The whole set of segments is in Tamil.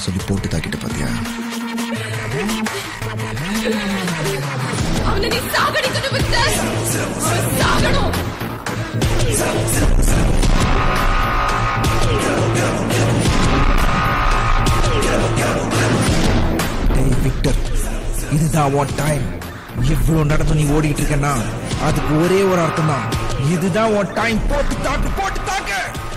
சாகணும்னு சொல்லி போட்டு தாக்கிட்டு பாத்தியா அவனை நீ சாகடிக்கணும் விக்டர் அவன் சாகணும் டேய் விக்டர் இதுதான் உன் டைம் இவ்வளவு நடந்து நீ ஓடிட்டு இருக்கனா அதுக்கு ஒரே ஒரு அர்த்தம் தான் இதுதான் உன் டைம் போட்டு தாக்கு போட்டு தாக்கு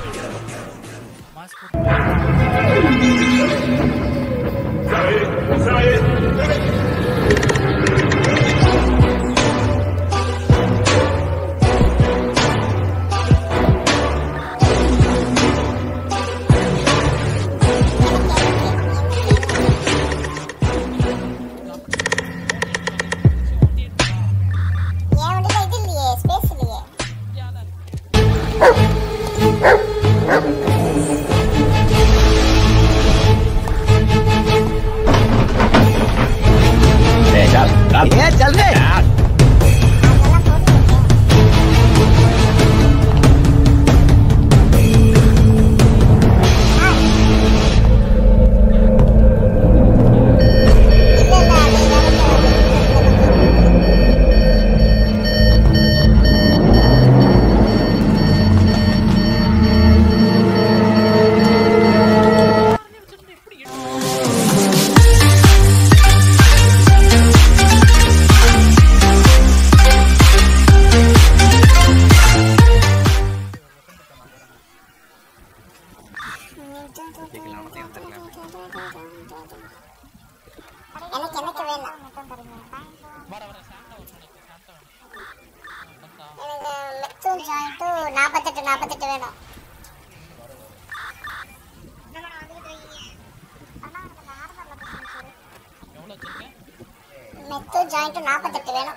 என் வண்டியில இது இல்லையே ஸ்பேஸ் இல்லையே அதெல்லாம் போட்டு இல்ல இல்ல அது எனக்கு எனக்கு வேணும் எனக்கு மெத்தூன் ஜாயிண்ட்டு நாற்பத்தெட்டு நாற்பத்தெட்டு வேணும் மெத்து ஜாயிண்ட் நாற்பத்தெட்டு வேணும்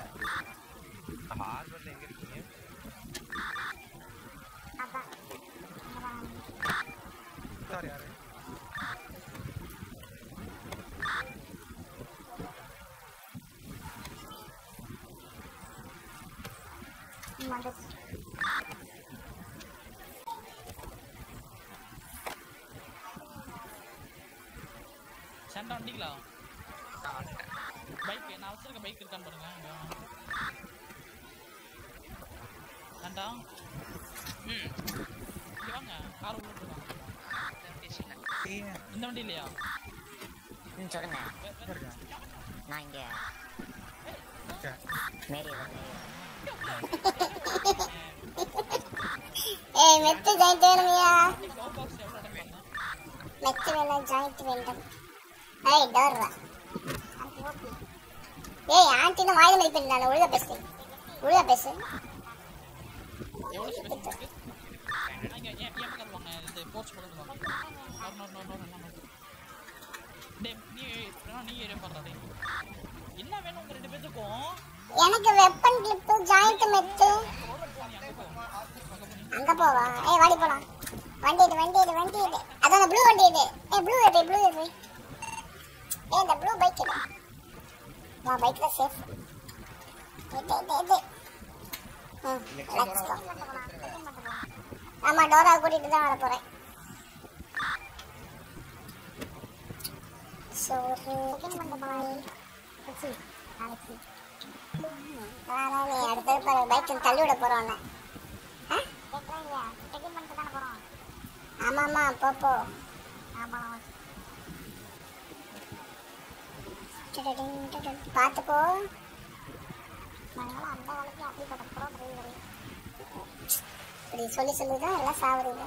அதான். ம், வந்துருச்சு. சண்டை வண்டிங்களா பைக் நான் வச்சிருக்க பைக் இருக்கான்னு பாருங்க இங்க. சண்டா ம் இங்க வாங்க கார் உள்ள போடுங்க இந்த வண்டி இல்லையா ம் சொல்லுங்க நான் இங்க மேரி ஏய் மெத்து ஜாயிண்ட் வேணுமையா பாக்ஸ் எவ்வளோ அடங்க மெத்து வேணும் ஜாயிண்ட் வேண்டும் ஏய் டோர்ரா ஏய் ஆண்டின வாயில மதிப்பேன் நான் ஒழுங்கா பேசு ஒழுங்கா பேசு எவ்வளோ ஸ்பேஸ் இருக்கு இங்க ஏன் ஏன் பக்கத்துல வாங்க இது போர்ச் பக்கத்துல வாங்க no no no no no டேய் நீ வேணா நீ ஏரியா பாடுறா டேய் என்ன வேணும் உங்க ரெண்டு பேத்துக்கும் எனக்கு வெப்பன் கிளிப்பு ஜாயிண்ட் மெத்து அங்க போவா ஏய் வாடி போலாம் வண்டி இது வண்டி இது வண்டி இது அதான் அந்த ப்ளூ வண்டி இது ஏய் ப்ளூ எடு ப்ளூ எடு ஏய் இந்த ப்ளூ பைக் எடு வா பைக் தான் சேஃப் இது இது இது ம் லெட்ஸ் கோ ஆமா டோரா கூட்டிட்டு தான் வர போறேன் சோறு பாய் நாளைக்கு வேணா நீ அடுத்தது பாரு பைக்கில் தள்ளி விட போறோம் ஆமா ஆமா போ போ பார்த்து போ இப்படி சொல்லி சொல்லி தான் எல்லாம் சாவுறீங்க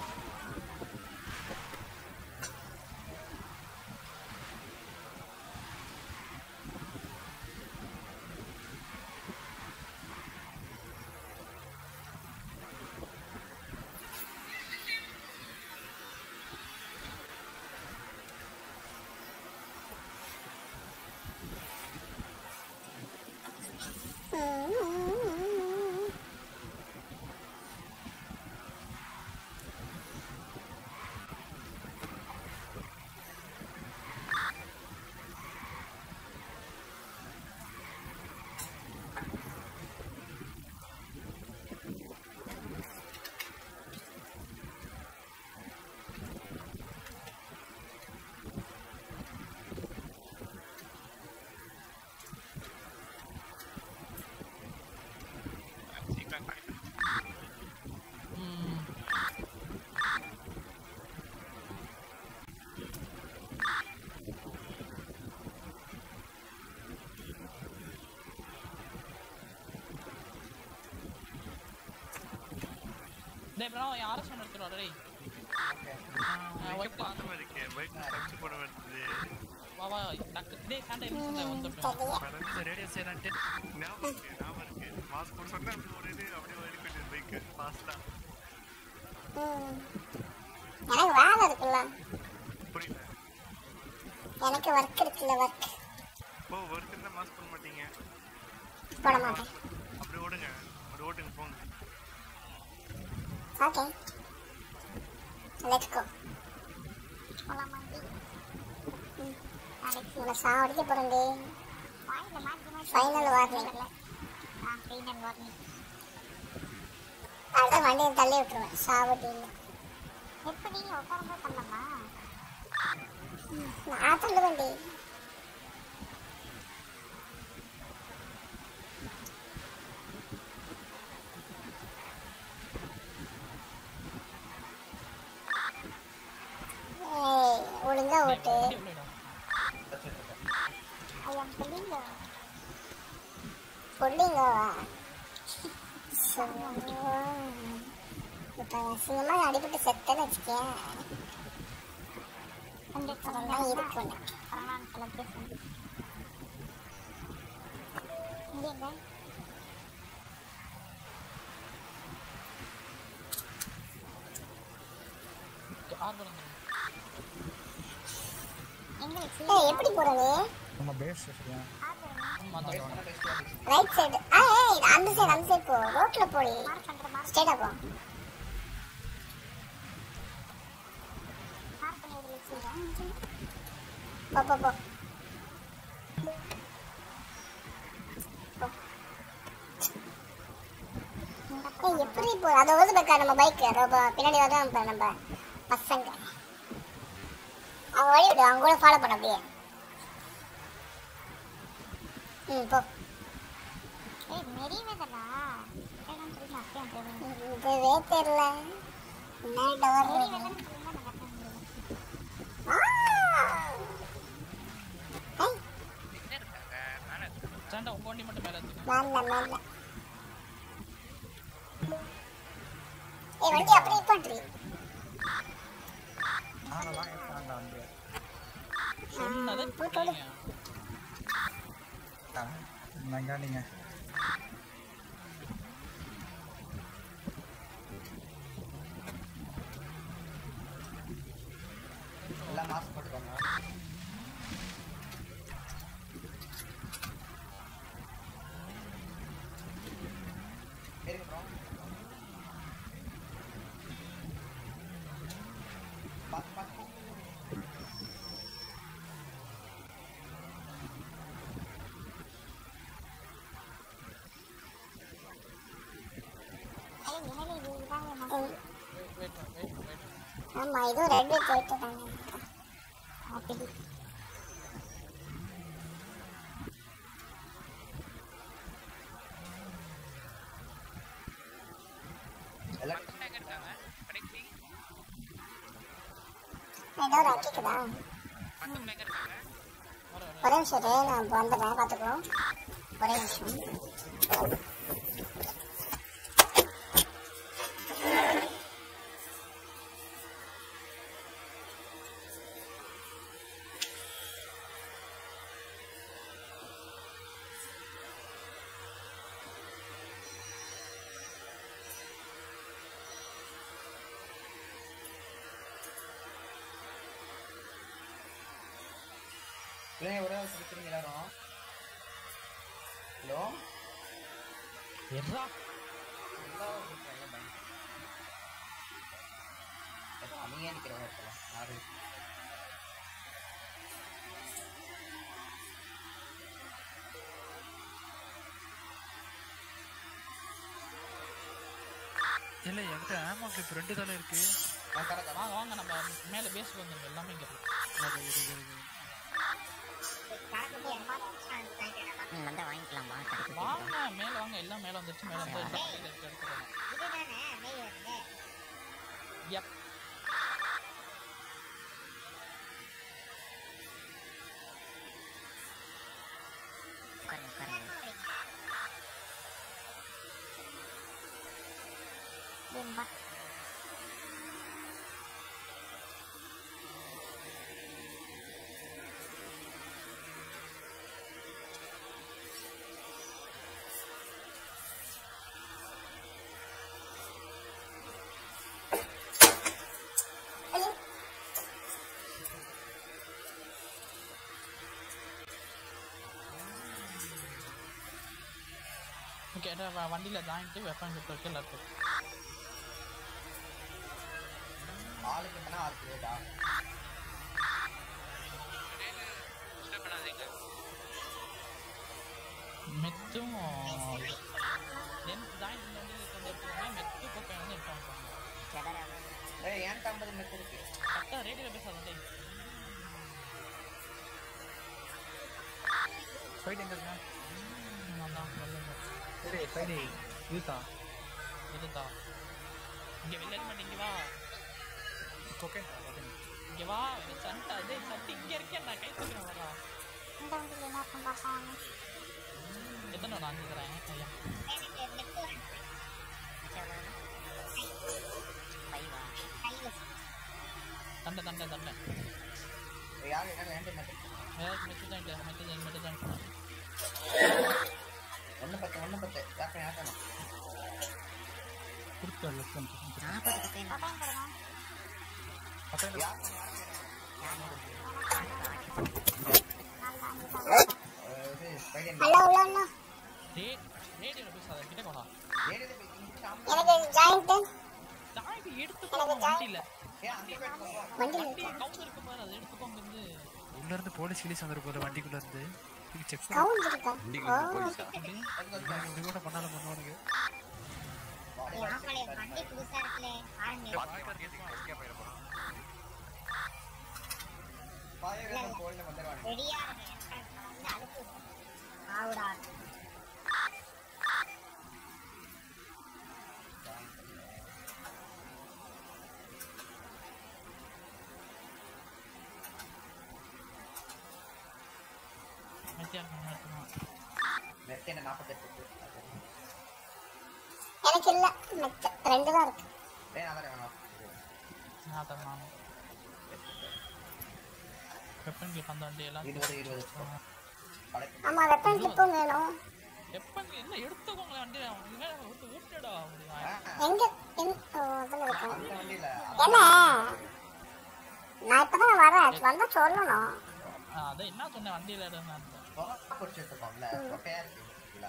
டேய் ப்ரோ என் ஆர்எஸ் ஒன்று எடுத்துட்டு வா டேய் ஒயிட் பக்கமா இருக்கு பைக் சர்ச் பண்ண வேண்டியது வா வா டக்கு டேய் சாண்டை எமிஷன் வந்துட்டோம் தெரியல ரேடியோ சைலண்ட் ஞாபகம் இருக்கு ஞாபகம் இருக்கு மாஸ்க் போட்டு சொன்னா அப்படி ஒரு இது அப்படியே எடுக்கிட்டு பைக் ஃபாஸ்டா ம். எனக்கு வேலை இருக்குல்ல புரியல எனக்கு ஒர்க் இருக்குல்ல ஒர்க் ஓ ஒர்க் இருந்தா மாஸ்க் பண்ண மாட்டீங்க போட மாட்டேன் அப்படி ஓடுங்க அப்படி ஓட்டுங்க போங்க ஓகே லெட்ஸ் கோ உங்களை சாவடிக்க போறேன்டி ஃபைனல் வார்னிங் அடுத்த வண்டியை தள்ளி விட்டுருவேன் சாவடி எப்படி உட்காரும்போது பண்ணலாமா நான் தள்ளுவேன்டி ஏய் ஒழுங்கா ஓட்டு ஐயா புள்ளிங்க புள்ளிங்கவா இப்போ அசிங்கமா அடிபட்டு செத்தேன்னு வச்சுக்கேன் அதெல்லாம் இருக்கு ஆர்டர் வந்துடும் ஏய் எப்படி போற நீ நம்ம பேஸ் சரியா வந்துடுவாங்க ரைட் சைடு ஆ ஏய் அந்த சைடு அந்த சைடு போ ரோட்ல போடி ஸ்ட்ரைட்டா போ போ போ போ ஏய் எப்படி போ அதை வந்து பக்கா நம்ம பைக் அதோ ப- பின்னாடி வதான் பாரு நம்ம பசங்க அவங்க வழி விடு அவங்க கூட ஃபாலோ பண்ண அப்படியே ம் போ இதுவே தெரியல என்ன டவர் சாண்டா உங்க வண்டி மட்டும் மேலே எடுத்துக்கோ மேல மேல ஏய் வண்டி அப்படியே பண்றி சொன்னதை போட்டோடு. கேளுங்க. மெக்கானிங்க எல்லாம் மாஸ்க் போட்டுக்கோங்க இருங்க bro. பார்த்து பார்த்து ஏய், வெயிட் வெயிட் வெயிட் ஆமா இதுவும் ரெட் போயிட்டு தாங்க அப்படி எல்லாம் ஏதோ ஒரு அக்கிக்குதா ஒரே நிமிஷம் இரு, நான் இப்போ வந்துடுறேன் பார்த்துக்கோ ஒரே நிமிஷம் பிள்ளைங்க ஒரே ஒரு பிடிச்சிருங்க எல்லாரும் ஹலோ எட்ரா அமைதியாக நிற்கிறவங்க இருக்கலாம் யாரு இல்ல என்கிட்ட ஆமா கிளிப் ரெண்டு தலை இருக்கு நான் தரேன் வாங்க வாங்க நம்ம மேலே பேஸ்க்கு வந்துருங்க எல்லாமே இங்கே இருக்கு ம் வந்தா வாங்கிக்கலாமா கடைக்கு போயிட்டு வாங்க மேலே வாங்க எல்லாம் மேலே வந்துருச்சு மேலே வந்து எல்லாம் கையில இருக்கு, எடுத்துக்கோங்க எப் உட்காருங்க உட்காருங்க கேட்ட வண்டியில் ஜாயின்ட்டு வெப்பன் கிட்ட இருக்கு எல்லாத்துக்கும் ஆளுக்கு எத்தனை ஆளுக்கு ரேட்டா மெத்தும் தென் ஜாயின் வண்டியில் இருக்கிற எடுத்துக்கோங்க மெத்து கோப்பை வந்து இன்ஃபார்ம் பண்ணுங்க செதற ஏய் என்கிட்ட ஐம்பது மெத்து இருக்கு கரெக்டாக ரேடியோவில் பேசாத டேய் ஃபைட் எங்க இருக்கா ம், அதான் சொல்லுங்க சரி ஃபைட் யூஸா இதுதா இங்கே வெளில ஹெல்மெட் இங்கே வா ஓகே இங்கே வா சண்டை அதே சண்டை இங்கே இருக்கேன் நான் கை தூக்கிறேன் வரா இந்த வண்டியில் என்ன இருக்கும் பார்க்கலாம் எத்தனை நான் அஞ்சு தரேன் ஐயா ஃபைவா தண்டை தண்டை தண்டை ஏய், யாரு என்ன ரெண்டு மெத்து ஏதாச்சும் மெத்து தான் மெத்து தான் மெத்து தான் ஒன்று பத்து ஒன்று பத்து யாருக்கும் யாருக்கணும் கொடுத்து லெஸ் நாற்பது பக்கம் பத்தாயிரம் யாருக்கும் இது ஸ்பைடர் ஹலோ ஹலோ அண்ணா ரே ரேடியோவில் பேசாத கிட்ட போடா ஏறியது போய் இங்கிட்டு ஆமா. எனக்கு ஜாயிண்ட்டு தாய்க்கு எடுத்துக்கோங்க வண்டியில் ஏய், அங்கே போயிட்டு வா. வண்டியில் வண்டி கவுந்து இருக்கு பாரு அதை எடுத்துக்கோங்க இருந்து உள்ள இருந்து போலீஸ் கிளீஸ் வந்துரு போல வண்டிக்குள்ள இருந்து செக் கவுண்ட் இருக்கா ஓ இப்படி கூட பண்ணாலும் பண்ணுவானுங்க வண்டி புதுசா இருக்குல்ல பாயகர்கள் கோயில்ல வந்துடுவாங்க ரெடியா ஆவுடா மெத்தியா எடுத்துக்கோங்க மெத்து என்ன நாற்பத்தெட்டு எனக்கு இல்ல மெத்த ரெண்டு தான் இருக்கு ஏய் நான் தரேன் வேணாம் நான் தரேன் நான் வெப்பன் கிட்ட அந்த வண்டி எல்லாம் இருபது இருபது கடைக்கு ஆமா வெப்பன் டிப்பும் வேணும் வெப்பன் இல்லை எடுத்துக்கோங்களேன் வண்டி இனிமே விட்டு ஊட்டடா எங்க எங்க ஓ அதுல இருக்கும் அந்த வண்டியில என்ன நான் இப்பதான் வரேன் வந்தா சொல்லணும் அதை என்ன சொன்னேன் வண்டியில் எடுங்க பொறிச்சு எடுத்துக்கோம்ல கொட்டையா இருக்கு இல்ல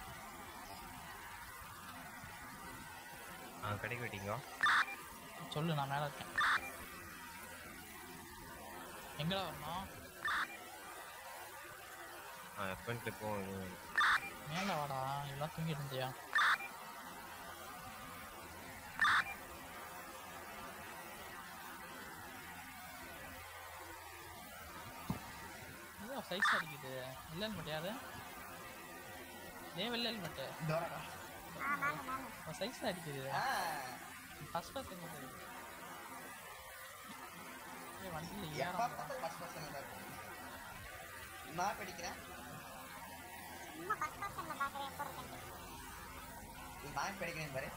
ஆ கடைக்கு விட்டீங்க சொல்லு நான் மேலே இருக்கேன் எங்கடா வரணும் ஆ எஃப்என் கிளிப்பும் மேலே வாடா எல்லாம் தூங்கிட்டு இருந்தியா ஏதோ சைஸ் அடிக்குது வெள்ள ஹெல்மெட் யாரு ஏன் வெள்ள ஹெல்மெட்டு தோரடா சைஸ் அடிக்குது ஆ ஃபர்ஸ்ட் ஃபர்ஸ்ட் எங்க போகுது ஏய் வண்டியில் எப்ப ஏறாம பார்த்தாலும் ஃபர்ஸ்ட் பர்சன் தான் இருக்கு நான் படிக்கிறேன் சும்மா ஃபர்ஸ்ட் பர்சன்ல பாக்குறேன் எப்போ இருக்கு நான் படிக்கிறேன் பாரு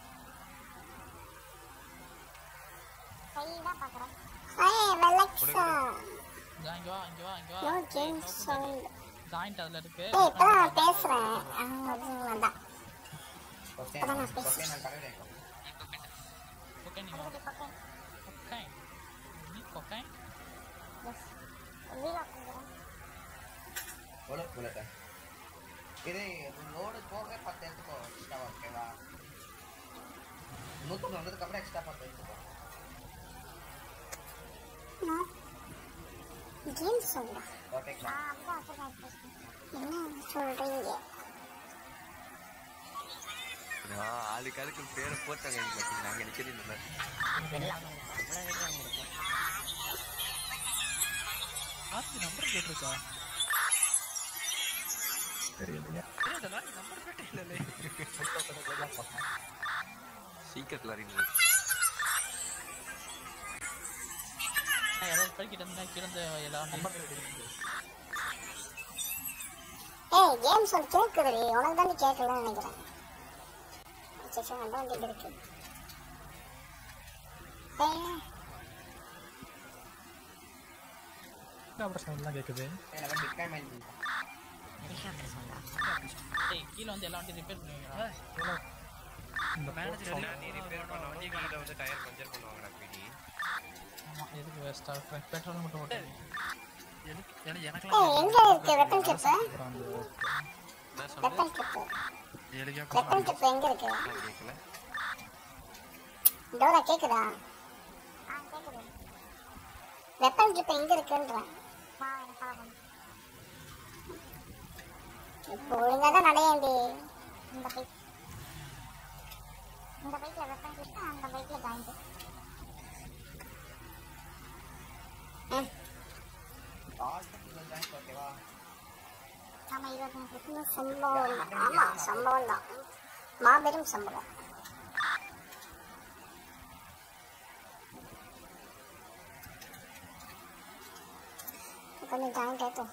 சைடா பாக்குறேன் ஏய் வெலக்ஸா இதா, இங்க வா இங்க வா இங்க வா நோ ஜேம்ஸ் சவுண்ட் ஜாயிண்ட் அதுல இருக்கு ஏய் இப்பதான் நான் பேசுறேன் ஆ, அது அதான் ஓகே அதான் நான் பேசுறேன். ஓகே நான் கடை ஓகே நீ வா கொக்கைன் நீ கொக்கைன் எஸ் வீலா கொஞ்சம் எவ்வளோ புல்லட்ட இது லோடு போக பத்து எடுத்துக்கோ எக்ஸ்ட்ரா ஓகேவா நூற்றி வந்ததுக்கு அப்புறம் எக்ஸ்ட்ரா பத்து எடுத்துக்கோ ஜேம்ஸ் சவுண்டா ஓகேங்களா ஆ அதான் அப்படிதான் என்ன சொல்றீங்க ஆளுக்கு அதுக்கு பேரை போட்டாங்க எங்க பார்த்தீங்களா அங்கே நிற்கிறது இல்லை எல்லாம் இவ்வளோ வீடியோ வந்துருக்கு ஆர்த்தி நம்பர் கேட்டிருக்கா தெரியலையா தெரியாத லாரி நம்பர் கேட்டே இல்லையே சீக்கிரத்தில் அறிந்தது யாராவது படிக்கிட்டு இருந்தா கிடந்த எல்லாம் ஏய் கேம் சொல் கேக்குதுடி உனக்கு தான் கேட்கலன்னு நினைக்கிறேன் சரி அந்த வண்டி இருக்கு ஏய் அப்புறம் சவுண்ட்லாம் கேட்குது எனக்கு பிட்காயின் மைன் ஹெலிகாப்டர் சொன்னா ஏய் கீழே வந்து எல்லா வண்டியும் ரிப்பேர் பண்ணுவீங்களா இந்த மேனேஜர் நீ ரிப்பேர் பண்ண வண்டி கீழே வந்து டயர் பஞ்சர் பண்ணுவாங்கடா பிடி ஆமா எதுக்கு வேஸ்டா பெட்ரோல் மட்டும் போட்டு எனக்கு ஏய் எங்க இருக்கு வெப்பன் கிளிப்பு என்ன சொன்னேன் வெப்பன் கிளிப்பு ஏழுக்கே வெப்பன் கிளிப் எங்க இருக்கு கேட்கல டோரா கேக்குதா வெப்பன் கிளிப் எங்க இருக்குன்றேன் இப்போ ஒழுங்கா தான் நடையாண்டி இந்த பைக் இந்த பைக்ல வெப்பன் கிளிப் அந்த பைக்ல ஜாயிண்ட் ஓகேவா ஆமா இருபத்தி மூணு சம்பவம் தான் ஆமா சம்பவம் தான் மாபெரும் சம்பவம் கொஞ்சம் ஜாயிண்ட் ஆயிட்டோம்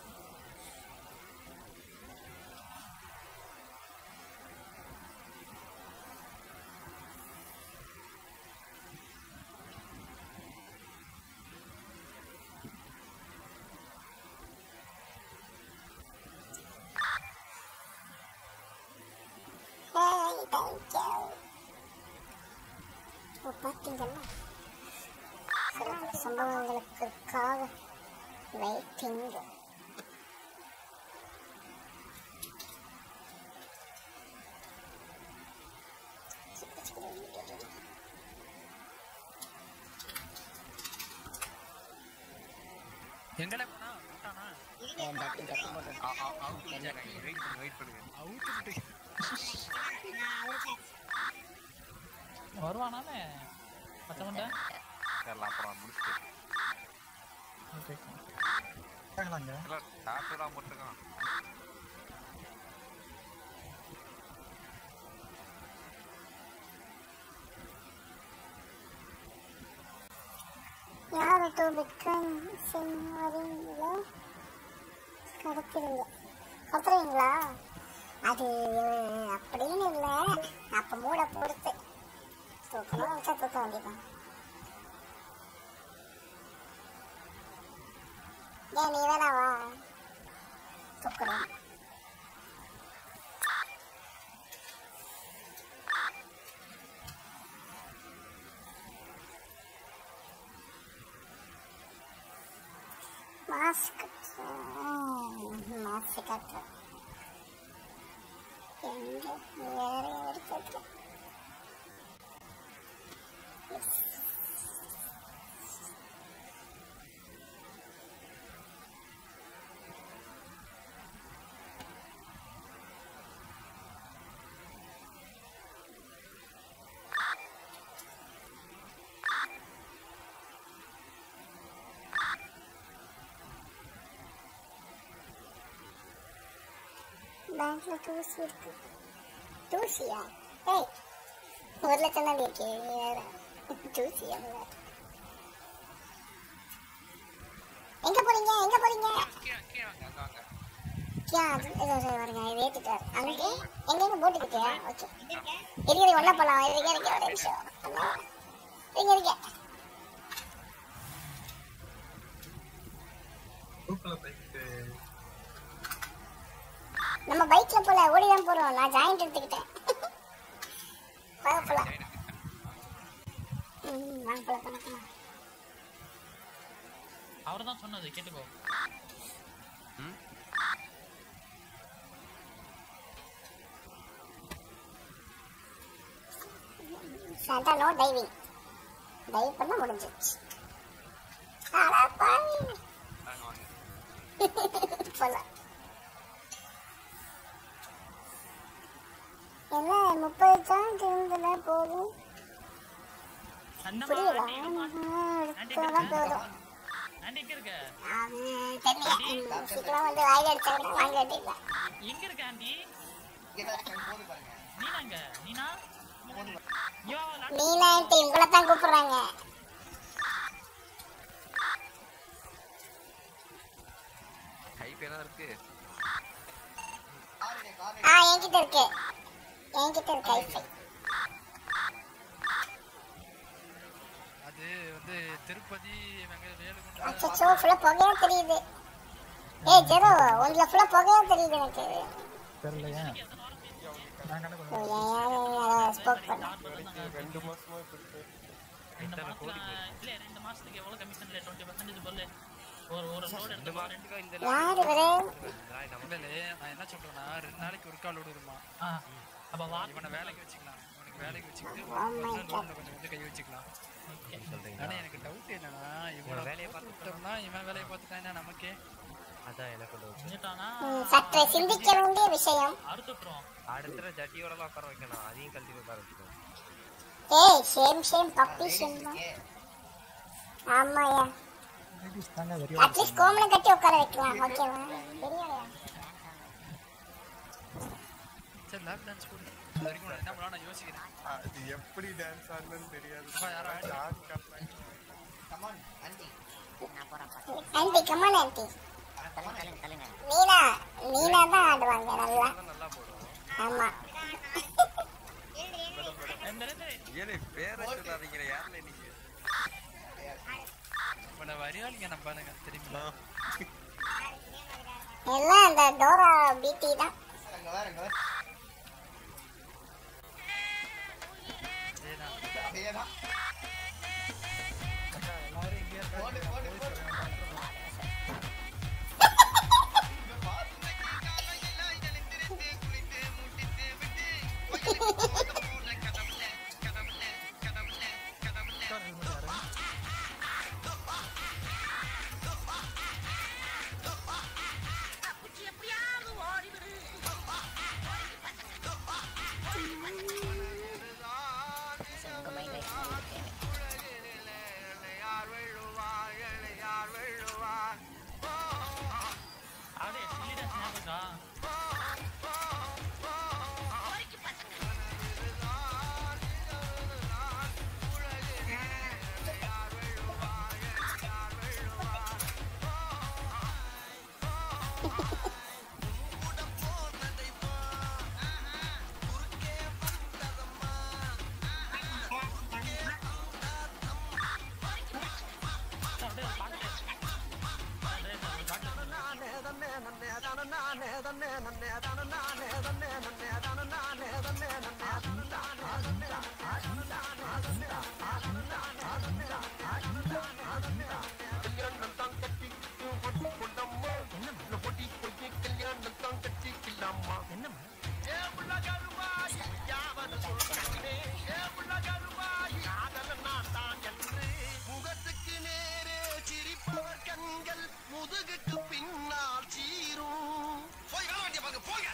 Hey, thank you. ஓ, பார்த்தீங்களா சிறப்பு சம்பவங்களுக்காக வெயிட்டிங் எங்கடா போனா விட்டானா வெயிட் பண்ணுங்க வெயிட் பண்ணுங்க அவுத்து வருவானாமே பச்சை மண்டை தெரியல அப்புறம் முடிச்சுட்டு ஓகே இல்ல டாக்டர் தான் போட்டுருக்கான் யார் டூ பிட்காயின் சிம் வரீங்களா கடத்துறீங்க கடத்துறீங்களா அது அப்படின்னு இல்லை அப்போ மூட பொறுத்து தூக்கணும் வச்சா தூக்க வேண்டியதான் ஏன் நீ வேணாவா தூக்குறேன் மாஸ்க் மாஸ்க் கட்டுறேன் எங்க வேற எடுத்து பேங்க்ல தூசி இருக்கு தூசியா ஏய் ஒரு லட்சம் தான் இருக்கு நீ வேற தூசியா வேற. எங்க போறீங்க எங்க போறீங்க கீழே கீழே வாங்க அங்க வாங்க கியா அது இது இது வருங்க இது ஏத்திட்டார் அங்கே எங்க எங்க போட்டுக்கிட்டியா ஓகே இருக்கிற ஒண்ணா போலாம் இருங்க இருங்க ஒரு நிமிஷம் இருங்க இருங்க நம்ம பைக்ல போல ஓடி தான் போறோம் நான் ஜாயிண்ட் எடுத்துக்கிட்டேன் வாங்க போலாம் ம், வாங்க போலாம் போலாம் போலாம் அவர் தான் சொன்னது கேட்டுக்கோ ம் சாண்டா நோ டைவிங் டைவ் பண்ண முடிஞ்சிச்சு அட பாவி வாங்க வாங்க போலாம் என்ன முப்பது தான் திருந்தல போதும் அண்ணம்மா புரியல ஆண்டி இருமா. எடுத்ததான் போதும் ஆண்டி எங்க இருக்க அது தெரியல சீக்கிரம் வந்து வாயில் அடிச்சாங்க வாங்க வேண்டியதில்லை எங்க இருக்க ஆண்டி இங்கே தான் போது பாருங்க நீனாங்க நீனா ஐயோ லாண்டி நீனான்ட்டு உங்களை தான் கூப்பிடுறாங்க கைப்பே தான் இருக்கு கார் எடு, கார் ஆ என்கிட்ட இருக்கு என்கிட்ட இருக்கு ஐஃபை அது வந்து திருப்பதி வெங்க வேலுக்குண்டா அச்சோ ஃபுல்லா புகையா தெரியுது ஏய் ஜெரோ உங்களை ஃபுல்லா புகையா தெரியுது எனக்கு தெரியலையா ஓ, ஏன் ஏன் அதை ஸ்போக் பண்ண ரெண்டு மாசமா ரெண்டு மாசத்துல இல்ல ரெண்டு மாசத்துக்கு எவ்வளவு கமிஷன் இல்ல டுவெண்ட்டி பர்சன்டேஜ் போல ஒரு ஒரு லோடு இந்த எடுத்து மாசத்துக்கு இந்த யார் இவரு நாய் நம்ம இல்ல நான் என்ன சொல்றேன்னா ரெண்டு நாளைக்கு ஒரு கால் விடுமா ஆ அப்ப வா இவனை வேலைக்கு வச்சுக்கலாம் இவனுக்கு வேலைக்கு வச்சுக்கிட்டு Oh my லோன்ல God. கொஞ்சம் வந்து கை வச்சுக்கலாம் ஓகே ஆனா எனக்கு டவுட் என்னன்னா இவனை வேலையை பார்த்துட்டோம்னா இவன் வேலையை பார்த்துட்டான்னா நமக்கே அதான் எனக்கு டவுட் செஞ்சுட்டானா ம், சற்றே சிந்திக்க வேண்டிய விஷயம் அறுத்துட்டுரும் அடுத்த ஜட்டியோடலாம் உட்கார வைக்கணும் அதையும் கழட்டி உட்கார வச்சுக்கணும் ஏய் ஷேம் ஷேம் பப்பி ஷேம் தான் ஆமாயா அட்லீஸ்ட் கோமலம் கட்டி உட்கார வைக்கலாம் ஓகேவா பெரியவளையா சரி லேப் டான்ஸ் போடு அது வரைக்கும் நான் என்ன பண்ணலாம் நான் யோசிக்கிறேன் அது எப்படி டான்ஸ் ஆடணும்னு தெரியாது அப்பா, யாரோ ஆடி- டான்ஸ் கத்துறாங்க. கமான் ஆண்டி நான் போறேன் பாத்து ஆண்டி கமான் ஆண்டி தள்ளுங்க தள்ளுங்க தள்ளுங்க நீனா நீனா தான் ஆடுவாங்க நல்லா நல்லா போடும் ஆமா ஏழை பேரை சொல்லாதீங்க யாருல நீங்க இவனை வரியாளிங்க நம்ம பாருங்க தெரியுமா எல்லாம் அந்த டோரா பிடி தான் அங்க வேற அங்க வேற அதேதான் அதேதான் போடு போடு போடு உங்க மைண்ட்ல அப்படியே சில்லி டான்ஸ் ஞாபகம் இருக்கா? அப்படியே ஒரு பாட்டு. அப்படியே ஒரு பாட்டு. முகத்துக்கு நேரே சிரிப்பவர் கண்கள் முதுகுக்கு பின்னால் சீரும் போய் வேலை வேண்டிய பாருங்க போங்க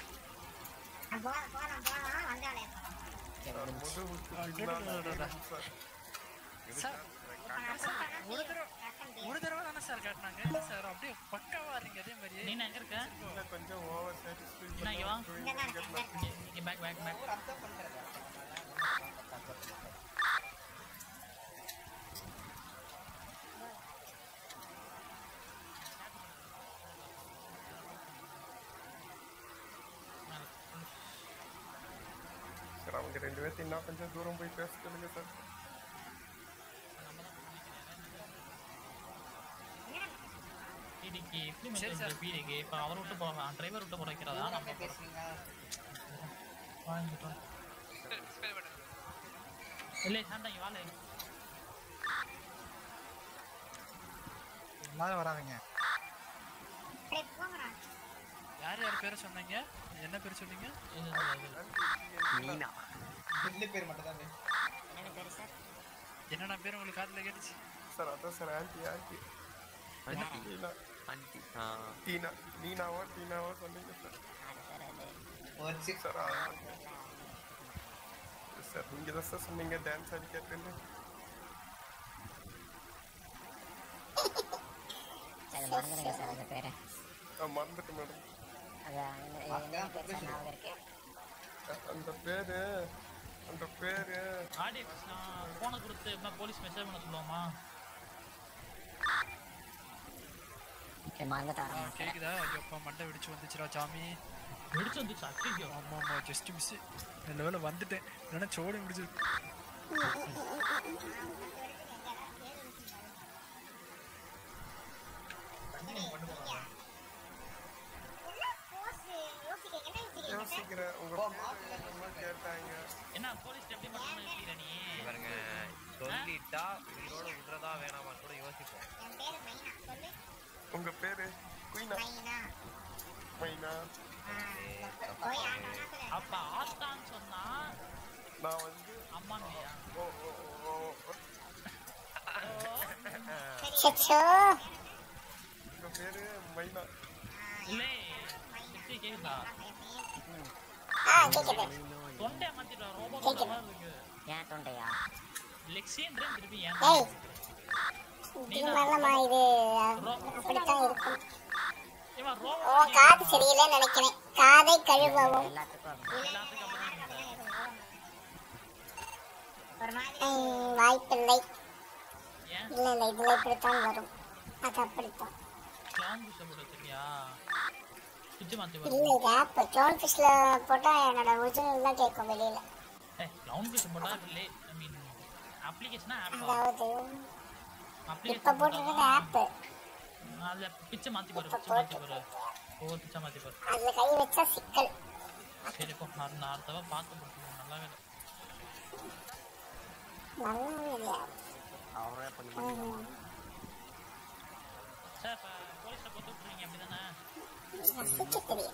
சார் ஒரு தடவை ஒரு தடவை தானே சார் காட்டினாங்க என்ன சார் அப்படியே பக்காவா இருக்கீங்க அதே மாதிரியே நீ எங்க இருக்க இன்னும் கொஞ்சம் ஓவர் என்ன இங்க வா இங்க இங்க பேக் பேக் பேக் சார் அவங்க ரெண்டு பேர்த்து இன்னும் கொஞ்சம் தூரம் போய் பேச சொல்லுங்க சார் பீடிக்கு எப்படி பீடிக்கு இப்போ அவர் விட்டு போகலாம் டிரைவர் விட்டு போட வைக்கிறதா நம்ம பேசுறீங்க வாங்கிட்டோம் இல்லை சாண்டா வாழை எல்லாரும் வராதீங்க யார் யார் பேரை சொன்னீங்க என்ன பேர் சொன்னீங்க மீனா ரெண்டு பேர் மட்டும் தான் வேணும். என்னென்ன பேரு சார் என்னென்ன பேர் உங்களுக்கு காதுல கேட்டுச்சு சார் அதான் sir aunty aunty aunty Tina aunty ஆ டீனா நீனாவோ டீனாவோ சொன்னீங்க சார் அது சார் அது ஒரு சிக்ஸ் சார் அதான் சார் நீங்கள் தான் சார் சொன்னீங்க டான்ஸ் அடிக்கிறதுன்னு சார் அது மறந்துடுங்க சார் அந்த பேரை நான் மறந்துட்டு மேடம் அது என்ன என்ன பேர் சார் ஞாபகம் இருக்கு அந்த பேரு அந்த பேரு ஆடி ஃபோனை கொடுத்து என்ன போலீஸ் மெசேஜ் பண்ண சொல்லுவோமா சரி மறந்துட்டு வரேன் கேக்குதா ஐயோப்பா மண்டை வெடிச்சு வந்துச்சுடா சாமி வெடிச்சு வந்துச்சு அச்சோ ஆமா ஆமா ஜஸ்ட் மிஸ் நல்ல வேலை வந்துட்டேன் இல்லைன்னா சோடி முடிச்சிருக்கு யோசிக்கிறேன் உங்க பேரு என்னமோ கேட்டாங்க என்ன போலீஸ் எப்படி மட்டும் பண்ணிருக்கீங்க நீ பாருங்க சொல்லிட்டா உயிரோட விடுறதா வேணாமான்னு கூட யோசிப்போம் உங்க பேரு குயினா மைனா அப்ப ஆத்தான்னு சொன்னா நான் வந்து அம்மான்மையா ஓ ஓ ஓ ஓ சச்சோ உங்க பேரு மைனா இல்லை எப்படி கேக்குதா ஆ கேக்குது தொண்டை மாத்திட்டு ரோபோ கேக்குது. மாதிரி இருக்கு ஏன் தொண்டையா லெக்ஸியன்றே திருப்பி ஏன் ஏய் இது நல்லமா இது அப்படித்தான் இருக்கும் இவன் ரோபோ உன் காது சரியில்லைன்னு நினைக்கிறேன் காதை கழுவவும் எல்லாத்துக்கும் அப்படி. எல்லாத்துக்கும் அப்படிதான் இருக்குது. ம், வாய்ப்பில்லை ஏன் இல்ல இல்ல இதுல இப்படித்தான் வரும் அது அப்படித்தான் கிளான் புஷ் போட்டு வச்சிருக்கியா சுவிட்ச் மாத்தி இல்ல வரும் இது ஆப் கிளவுன் ஃபிஷ்ல போட்டா என்னோட ஒரிஜினல் தான் கேட்கும் வெளியில ஏ கிளவுன் புஷ் போட்டா இல்லை ஐ மீன் அப்ளிகேஷனா ஆப் அதாவது இப்ப அப்ளிகேஷன் போட்டுருக்கிறது ஆப் அதுல பிச்சை மாத்தி பாரு இப்ப பிச்சை மாத்தி பாரு போட்டுருக்கிறது ஒவ்வொரு பிச்சை மாத்தி பாரு அதுல கை வச்சா சிக்கல் சரி போ நான் நான் அடுத்த தடவை பார்த்து கொடுத்துருவேன் நல்லா வேலை நல்லாவே இல்லையா அவரே பண்ணி ம். சார் இப்போ போலீஸை போட்டு விட்டுருவீங்க அப்படிதானே ரசிக்க தெரியும்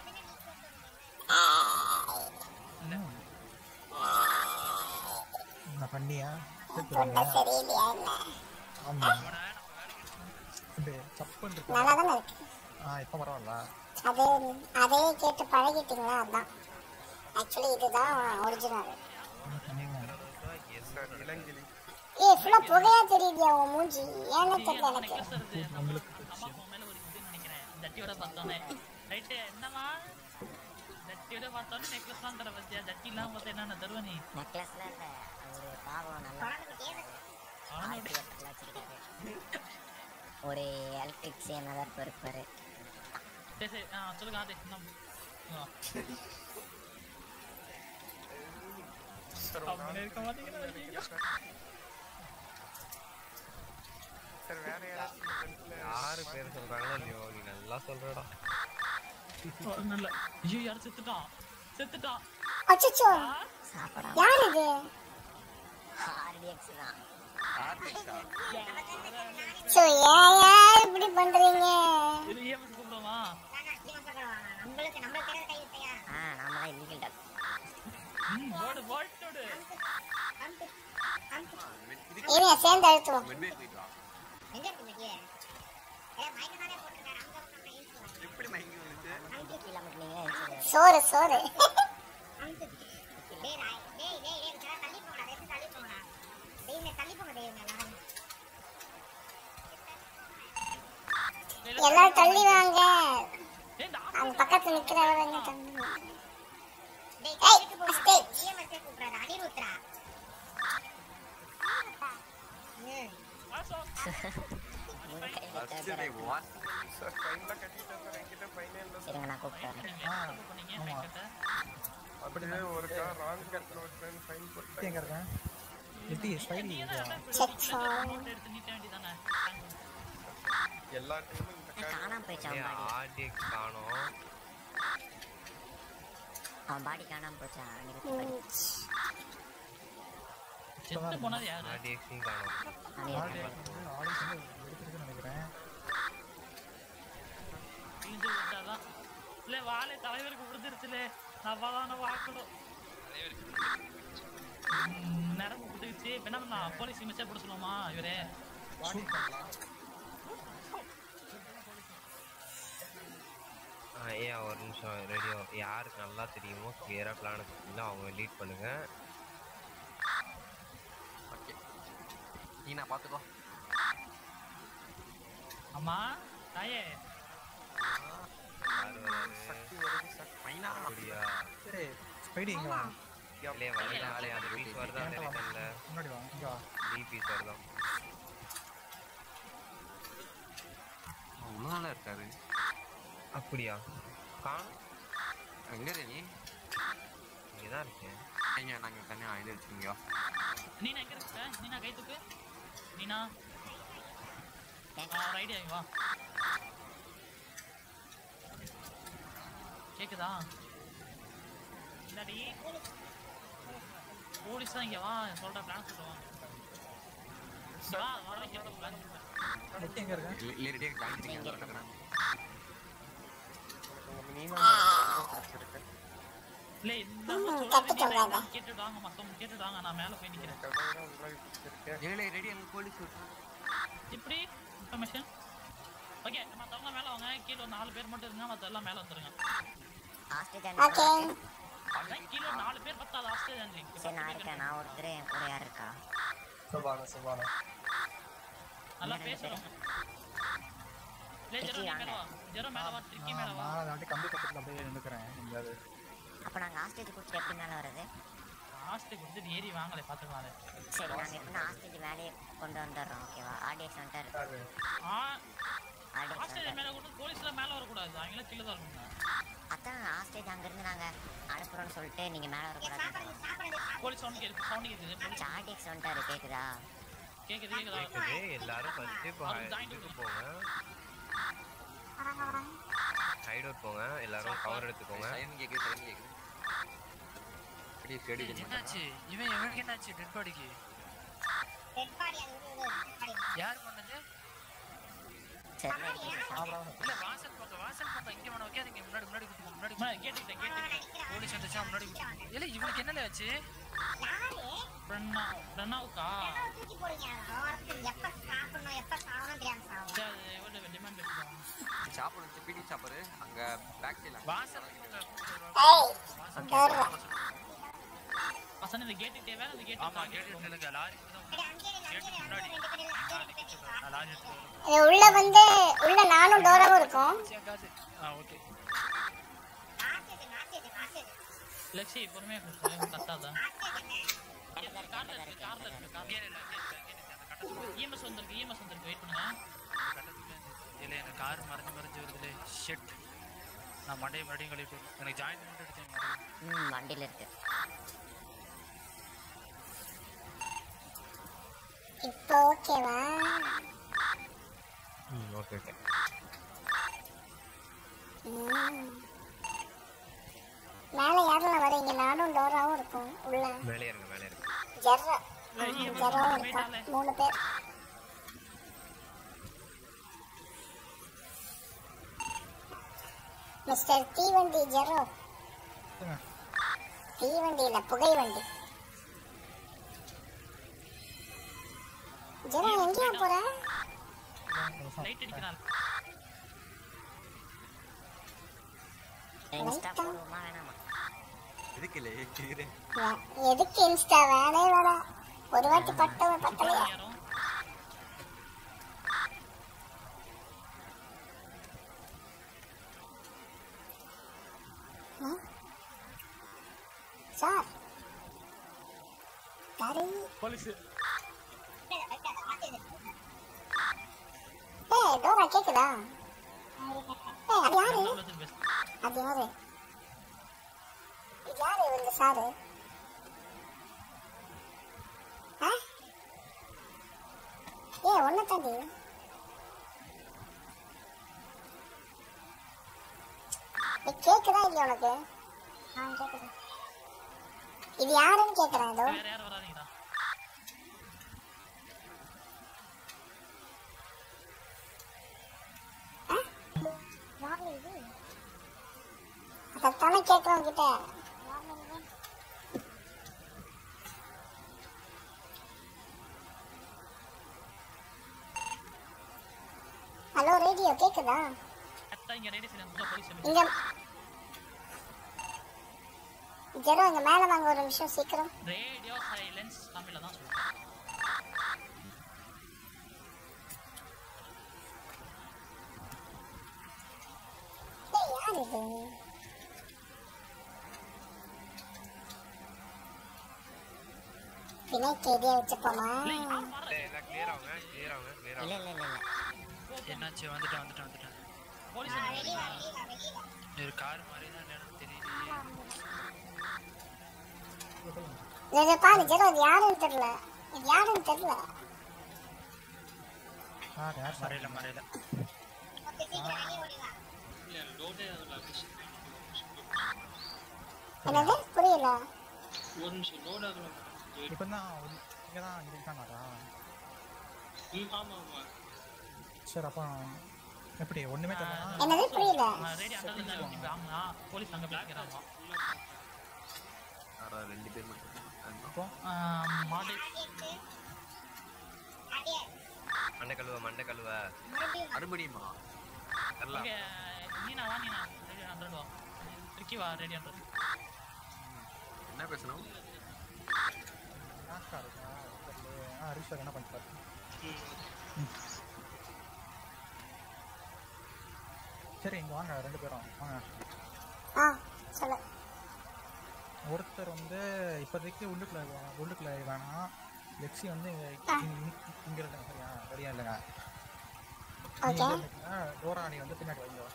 நான் பண்ணியா தொண்டை சரியில்லையா என்ன ஆமா இது சப்புன்னு இருக்கு நல்லா தானே இருக்கு ஆ இப்போ பரவாயில்ல அதே அதே கேட்டு பழகிட்டீங்களா அதான் ஆக்சுவலி இதுதான் ஒரிஜினல் சார் இளங்கிளி ஏய் ஃபுல்லா புகையா தெரியுதியா உன் மூஞ்சி ஏன்னு தெரியல எனக்கு நெக்லஸ் வருது நம்ம அம்மா உன் மேல ஒரு இதுன்னு நினைக்கிறேன் ஜட்டியோட பார்த்தோன்னே ரைட்டு என்னம்மா ஜட்டியோட பார்த்தோன்னே நெக்லஸ்லாம் தர பத்தியா ஜட்டி இல்லாம பார்த்தா என்ன தருவ நீ நெக்லஸ்லாம் இல்ல ஒரு பாவம் நல்லா அவனோட ஆர்டிஎஃப்ல வச்சிருக்காரு ஒரு எலக்ட்ரிக் சேனதர் இருப்பாரு சரி சரி ஆ சொல்லுங்க ஆதே நம்ம சார் அப்படி இருக்க மாட்டேங்கிறா ஐயோ சார் வேற யாராச்சும் இந்த ஃப்ரெண்ட்ஸ்ல யாரு பேர் சொல்றாங்களோ இல்லையோ நீ நல்லா சொல்றடா நல்ல ஐயோ யாரும் செத்துட்டான் செத்துட்டான் அச்சச்சோ சாப்பிடா யார் இது ஆர்டிஎக்ஸ் தான் சோ ஏன் ஏன் இப்படி பண்றீங்க இது ஏன் கூப்பிடுமா ஆ நாம தான் இல்லீகல் டாக் ம் போடு போட்டோடு இருங்க சேர்ந்து அழுத்துவோம் மெட்வே போயிட்டு வா எப்படி மயங்கி வந்துச்சு கீழே மட்டும் நீங்க எழுந்து சோறு சோறு எல்லாரும் தள்ளி வாங்க ஏய் இந்த அந்த பக்கத்துல நிக்கிறவங்க தள்ளி வாங்க. ஏய், mistake. மூணு கையில் ஃபர்ஸ்ட் டே வாட் சார் ஃபைன்லாம் கட்டிட்டேன் சார் என்கிட்ட ஃபைனே இல்லை சார் இருங்க நான் கூப்பிட்டு வரேன் நீங்க என்ன தப்பு பண்ணீங்க மேக்கட்ட அப்படியே ஒரு கார் ராங் கட்டில் வச்சேன் ஃபைன் போட்டேன் எங்க இருக்கேன் எப்படி ஸ்டைல் இதுவா சச்சோ. எடுத்து நீட்ட வேண்டியதானே எல்லா டைமும் இந்த கார் காணாம போயிடுச்சு அவன் பாடி ஆர்டிஎக்ஸ் காணோம் அவன் பாடி காணாம போச்சா அன்னைக்கு பாடி ம். செத்து போனது யாரு ஆர்டிஎக்ஸையும் காணோம் அன்னைக்கு ஆடியன்ஸ் வந்து எடுத்துருக்குன்னு நினைக்கிறேன் கிழிஞ்சு விட்டாதான் இல்ல வாழை தலைவருக்கு விழுந்துருச்சுலே நம்ம பார்க்கணும் ம், நரம்பு புட்டுக்குச்சு இப்ப என்ன பண்ணலாம் போலீஸ் மிச்சா போட சொல்லுவோமா இவரே ஆ, ஏன் ஒரு நிமிஷம் ரெடியோ யாருக்கு நல்லா தெரியுமோ கிளியராக பிளான் வச்சுருந்தா அவங்க லீட் பண்ணுங்க ஓகே நீ நான் பாத்துக்கோ அம்மா தாயே யார் வராரு சக்தி வருது சக்தி மைனா அப்படியா சரி ஸ்பைடி இங்க வா இல்லையே வரல அந்த பீஸ் வருதா அந்த ரிட்டர்னில் முன்னாடி வா இங்க வா டி பீஸ் வருதா இவ்வளோ நாளா இருக்காரு அப்படியா காணும் எங்க இரு நீ இங்கே தான் இருக்கேன் ஏங்க நாங்க தனியா இது வச்சுக்கீங்க நீனா எங்க இருக்க நீனா கை தூக்கு நீனா ரைடி ஆகி வா கேக்குதா இந்தாடி போலீஸ் தான் இங்க வா சொல்ற பிளான் சொல்லுவான் வா வர கேட்ட பிளான் நெட் எங்க இருக்க இல்லை ரெடியாக காமிச்சிங்க இல்ல இந்த ம், சொல்ல கத்துக்க வேண்டிய கூடாது. கேட்டுட்டு வாங்க மத்தவங்க கேட்டுட்டு வாங்க நான் மேல போய் நிக்கிறேன் ஏழை ரெடி அங்க போலீஸ் இப்படி இன்ஃபர்மேஷன் ஓகே மத்தவங்க மேல வாங்க கீழ ஒரு நாலு பேர் மட்டும் இருங்க மத்த எல்லாம் மேல வந்துருங்க ஹாஸ்டேஜ் ஓகே அதான் கீழ ஒரு நாலு பேர் பத்தாது ஹாஸ்டேஜ் சரி நான் இருக்கேன் நான் ஒருத்தர் என் கூட யார் இருக்கா சுபான சுபான நல்லா பேசுறோம் லே ஜெரோ நீ மேல வா ஜெரோ மேல வா ட்ரிக்கி மேல வா நான் நாட்டி கம்பி பக்கத்துல அப்படியே நின்னுக்கிறேன் எங்கேயாவது அப்போ நாங்கள் ஹாஸ்டேஜ் கொடுத்துட்டு எப்படி மேலே வர்றது ஹாஸ்டேஜ் வந்து ஏறி வாங்களே பாத்துக்கலாம் சரி நாங்கள் எப்படின்னா ஹாஸ்டேஜ் மேலே கொண்டு வந்துடுறோம் ஓகேவா ஆர்டிஎக்ஸ் வந்துட்டார் ஆ ஆர்டிஎக்ஸ் ஹாஸ்டேஜ் வந்துட்டார் மேல கூட போலீஸ்ல மேல வர கூடாது அவங்கள கீழ தான் இருக்கணும் அதான் ஹாஸ்டேஜ் அங்கேருந்து நாங்கள் அனுப்புகிறோம்னு சொல்லிட்டு நீங்கள் மேலே வரக்கூடாது போலீஸ் சவுண்ட் கேக்குது சவுண்ட் கேக்குது போலீஸ் ஆர்டிஎக்ஸ் வந்துட்டாரு கேட்குதா கேக்குது கேக்குதா கேக்குது எல்லாரும் ஃபர்ஸ்ட் இப்போ அவரு joint இதுக்கு போங்க ஹைட் அவுட் போங்க எல்லாரும் கவர் எடுத்துக்கோங்க சைன் கேக்குது சைன் கேக்குது ரெடி ரெடி என்னாச்சு இவன் இவனுக்கு என்னாச்சு டெட் பாடிக்கு யார் பண்ணது சரி இல்ல வாசல் பக்கம் வாசல் பக்கம் இங்க வேணா வைக்காதீங்க முன்னாடி முன்னாடி குத்துங்க முன்னாடி அம்மா, கேட்டுக்கிட்டேன் கேட்டுக்கிட்டேன் போலீஸ் வந்துச்சா முன்னாடி குத்துங்க இல்ல இவனுக்கு என்னல ஆச்சு பிரண்ணா பிரண்ணாவுக்கா சரி அது எவ்வளவு டிமாண்ட் பேசுறாங்க சாப்பிடு பிடி சாப்பாடு அங்க பேக் சைடுல வாசல் ஏய் டோர்ல பசங்க இந்த கேட்டு தேவை அந்த கேட்டு ஆமா கேட்டு நில்லுங்க லாரி கேட்டு முன்னாடி நான் லாரி எடுத்து வரேன். இது உள்ள வந்து உள்ள நானும் டோராவும் இருக்கும் எங்காவது ஆ ஓகே லட்சி பொறுமையா கொடுத்து கத்தாத கார்ல இருக்கு கார்ல இருக்கு கார்ல இஎம்எஸ் வந்திருக்கு இஎம்எஸ் வந்திருக்கு வெயிட் பண்ணுங்க இல்ல எனக்கு கார் மறைஞ்சு மறைஞ்சு வருதுலே ஷெட் நான் மண்டையை மறுபடியும் கழிட்டு வரேன். எனக்கு ஜாயிண்ட் மட்டும் எடுத்தேன் மறுபடியும். ம் வண்டியில் இருக்கு இப்போ ஓகேவா ம் ஓகே ஓகே ம். மேல யாரெல்லாம் வரீங்க நானும் டோராவும் இருக்கும் உள்ள மேலே இருங்க மேலே இருங்க ஜெர்ரா ஜெராவும் இருக்கா மூணு பேர் மிஸ்டர் தீவண்டி ஜெரோ தீவண்டி இல்ல புகை வண்டி ஜெரோ எங்கேயா போற லைட் அடிக்கிறான் இன்ஸ்டா போடுவோமா வேணாமா எதுக்கு இல்லை கேக்குறேன் வே- எதுக்கு இன்ஸ்டா வேணே வேணாம் ஒரு வாட்டி பட்டவன் பத்தலையா ம்? சார் யாரு போலீஸ் ஏய் டோரா கேக்குதா ஏய் அது யாரு அது யாரு இது யாரு இந்த சாரு ஆ? ஏய் ஒன்ன தாண்டி நீ கேக்குதா இல்லையா உனக்கு ஆ கேக்குது இது யாருன்னு கேக்குறேன் ஏதோ வேற யாரும் வராதீங்கடா யாரு இது அதைத்தானே கேட்குறோம் கிட்ட ஹலோ ரேடியோ கேக்குதா கரெக்டா இங்க ரெடி செய்யலாம் போலீஸ் இங்க ஜெரோ இங்க மேல வாங்க ஒரு நிமிஷம் சீக்கிரம் ரேடியோ சைலன்ஸ் தமிழ்ல தான் சொல்றேன் ஏய், யார் இது பிணை கைதியா வச்சுப்போமா எல்லாம் கிளியர் ஆகுங்க கிளியர் ஆகுங்க கிளியர் இல்ல ஆகுங்க இல்ல இல்ல இல்ல என்னாச்சு வந்துட்டேன் வந்துட்டேன் வந்துட்டேன் போலீஸ் ஒரு கார் மாதிரி தான் என்னன்னு தெரியலையே இதை பாரு ஜெரோ இது யாருன்னு தெரியல இது யாருன்னு தெரியல யார் யார் சார் மறையில மறையில என்னது புரியல ஒரு நிமிஷம் லோட் ஆகல இப்போ தான் இங்கே தான் இங்கே தான் வரா ஆமா ஆமா சரி அப்போ எப்படி ஒண்ணுமே தெரியல என்னது புரியல ரேடியோ அந்த இடத்துல தான் நீ வாங்கினா போலீஸ் அங்கே பேசிக்கிறாமா யாரா ரெண்டு பேர் மட்டும் இப்போ மாடு மண்டை கழுவ மண்டை கழுவ மறுபடியுமா தெரியல ஓகே நீனா வா நீனா ரேடியோ ஹண்ட்ரட் வா ட்ரிக்கி வா ரேடியோ ஹண்ட்ரட் என்ன பேசணும் நாக்கா இருக்கா தெரியல. ஆ ஹரிஷ் சார் என்ன பண்ணிட்டாரு ம். சரி இங்க வாங்க ரெண்டு பேரும் வாங்க ஆ சொல்லு ஒருத்தர் வந்து இப்போதைக்கு உள்ளுக்குள்ள வா- உள்ளுக்குள்ள வேணாம் லெக்ஸி வந்து இங்க இங்க- இங்க இருக்காங்க சரியா சரியா இல்லைங்க ஓகே டோரா நீ வந்து பின்னாடி வைங்க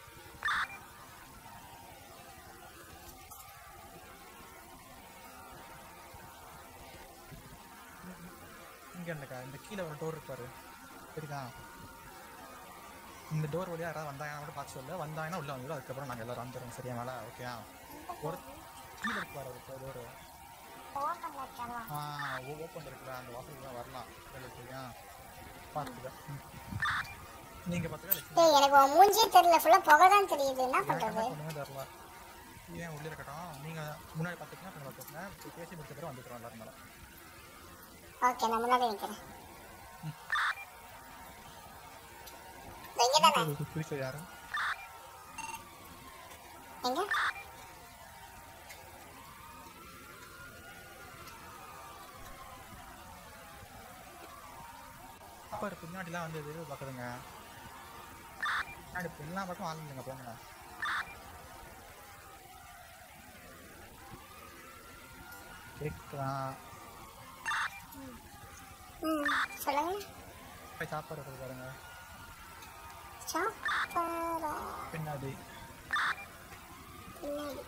இங்க இருந்துக்கா இந்த கீழே ஒரு டோர் இருப்பாரு சரிதா இந்த டோர் வழியா யாராவது வந்தாங்கன்னா மட்டும் பார்த்து சொல்ல வந்தாங்கன்னா உள்ள வந்துடும் அதுக்கப்புறம் நாங்கள் எல்லாரும் வந்துடுறோம் சரியா மேலே ஓகேயா ஒரு கீழே இருப்பாரு ஒரு டோர் ஆ ஓப்பன் இருக்குல்ல அந்த வாசலுக்கு தான் வரலாம் வெளில சரியா பார்த்துக்க ம். நீங்க பார்த்துக்க டேய் எனக்கு உன் மூஞ்சியே தெரியல ஃபுல்லா புகை தான் தெரியுது என்ன பண்றது ஒன்றுமே தரல ஏன் உள்ளே இருக்கட்டும் நீங்க முன்னாடி பார்த்துக்கங்க பின்னாடி பார்த்துக்கங்க இப்போ பேசி முடிச்ச பிறகு வந்துக்கிறோம் எல்லாரும் மேலே ஓகே நான் முன்னாடி நிக்கிறேன் இங்க தானே குறிக்க யாரு எங்க அப்போ பின்னாடிலாம் வந்து எது பார்க்குதுங்க பின்னாடி எல்லா பக்கம் ஆள் இல்லைங்க போங்க கேட்கலாம் ம் சொல்லுங்க போய் சாப்பாடு இருக்குது பாருங்க சாப்பாடா பின்னாடி பின்னாடி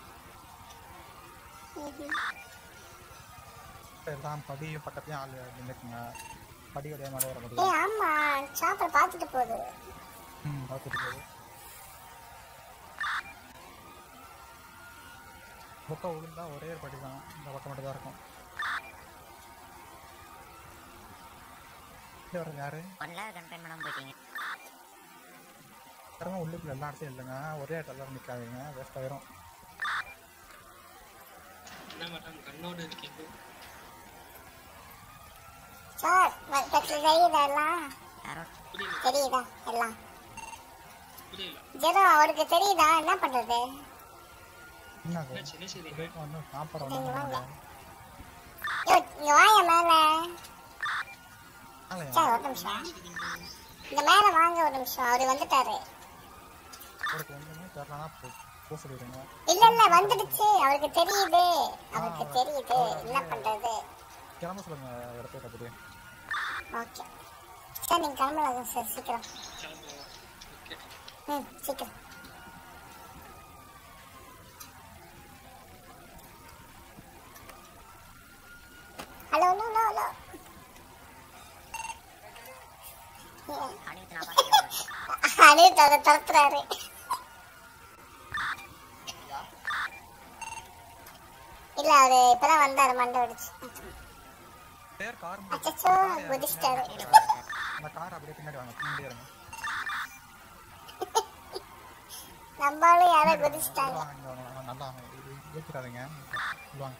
ம்ஹும். இப்ப எல்லாம் படியும் பக்கத்துலயும் ஆள் நின்றுக்குங்க படி வழியாக மேலே வர ஏய் முடியும் ஆமா சாப்பாடு பார்த்துட்டு போகுது ம் பார்த்துட்டு போகுது பக்கம் விழுந்தா ஒரே ஒரு படி தான் இந்த பக்கம் மட்டும் தான் இருக்கும் இங்க வர்றது யாரு ஒன் லேக் கன்ஃபைன் பண்ணாம போயிட்டீங்க யாருமே உள்ளுக்குள்ள எல்லா இடத்தையும் இல்லைங்க ஒரே இடத்துல எல்லாரும் நிற்காதீங்க வேஸ்ட் ஆயிரும் என்ன மேடம் கண்ணோடு இருக்கீங்க சார் பக்கத்துல தெரியுதா எல்லாம் தெரியுதா எல்லாம் புரியல ஜெரோ அவருக்கு தெரியுதா என்ன பண்றது என்னது சரி சரி இதுக்கு வந்து சாப்பாடு இங்க ஒன்றும் வாங்க பண்ண யோ இங்க வாங்க மேல முடியாது சார் ஒரு நிமிஷம் இந்த மேல வாங்க ஒரு நிமிஷம் அவரு வந்துட்டாரு அவருக்கு ஒன்றுமே தெரியலனா போக சொல்லிடுங்க இல்ல இல்ல வந்துடுச்சு அவருக்கு தெரியுது அவருக்கு தெரியுது என்ன பண்றது கிளம்ப சொல்லுங்க இடத்த அப்படியே ஓகே சார் நீங்க கிளம்பலாம் சார் சீக்கிரம் கிளம்புவோம் ஓகே ம் சீக்கிரம் hello hello hello hello Anith நான் பார்த்துக்கிறேன் அனித் அதை துரத்துறாரு இல்ல அவரு இப்பதான் வந்தாரு மண்டை வெடிச்சு பேர் கார் அச்சச்சோ குதிச்சிட்டாரு அந்த கார் அப்படியே பின்னாடி வாங்க பின்னாடி இருங்க நம்மளும் யாரோ பின்னாடி வாங்க. குதிச்சிட்டாங்க வாங்க, இங்க வாங்க, வாங்க, நல்லா வாங்க. இது ஏற்றிடாதீங்க உள்ள வாங்க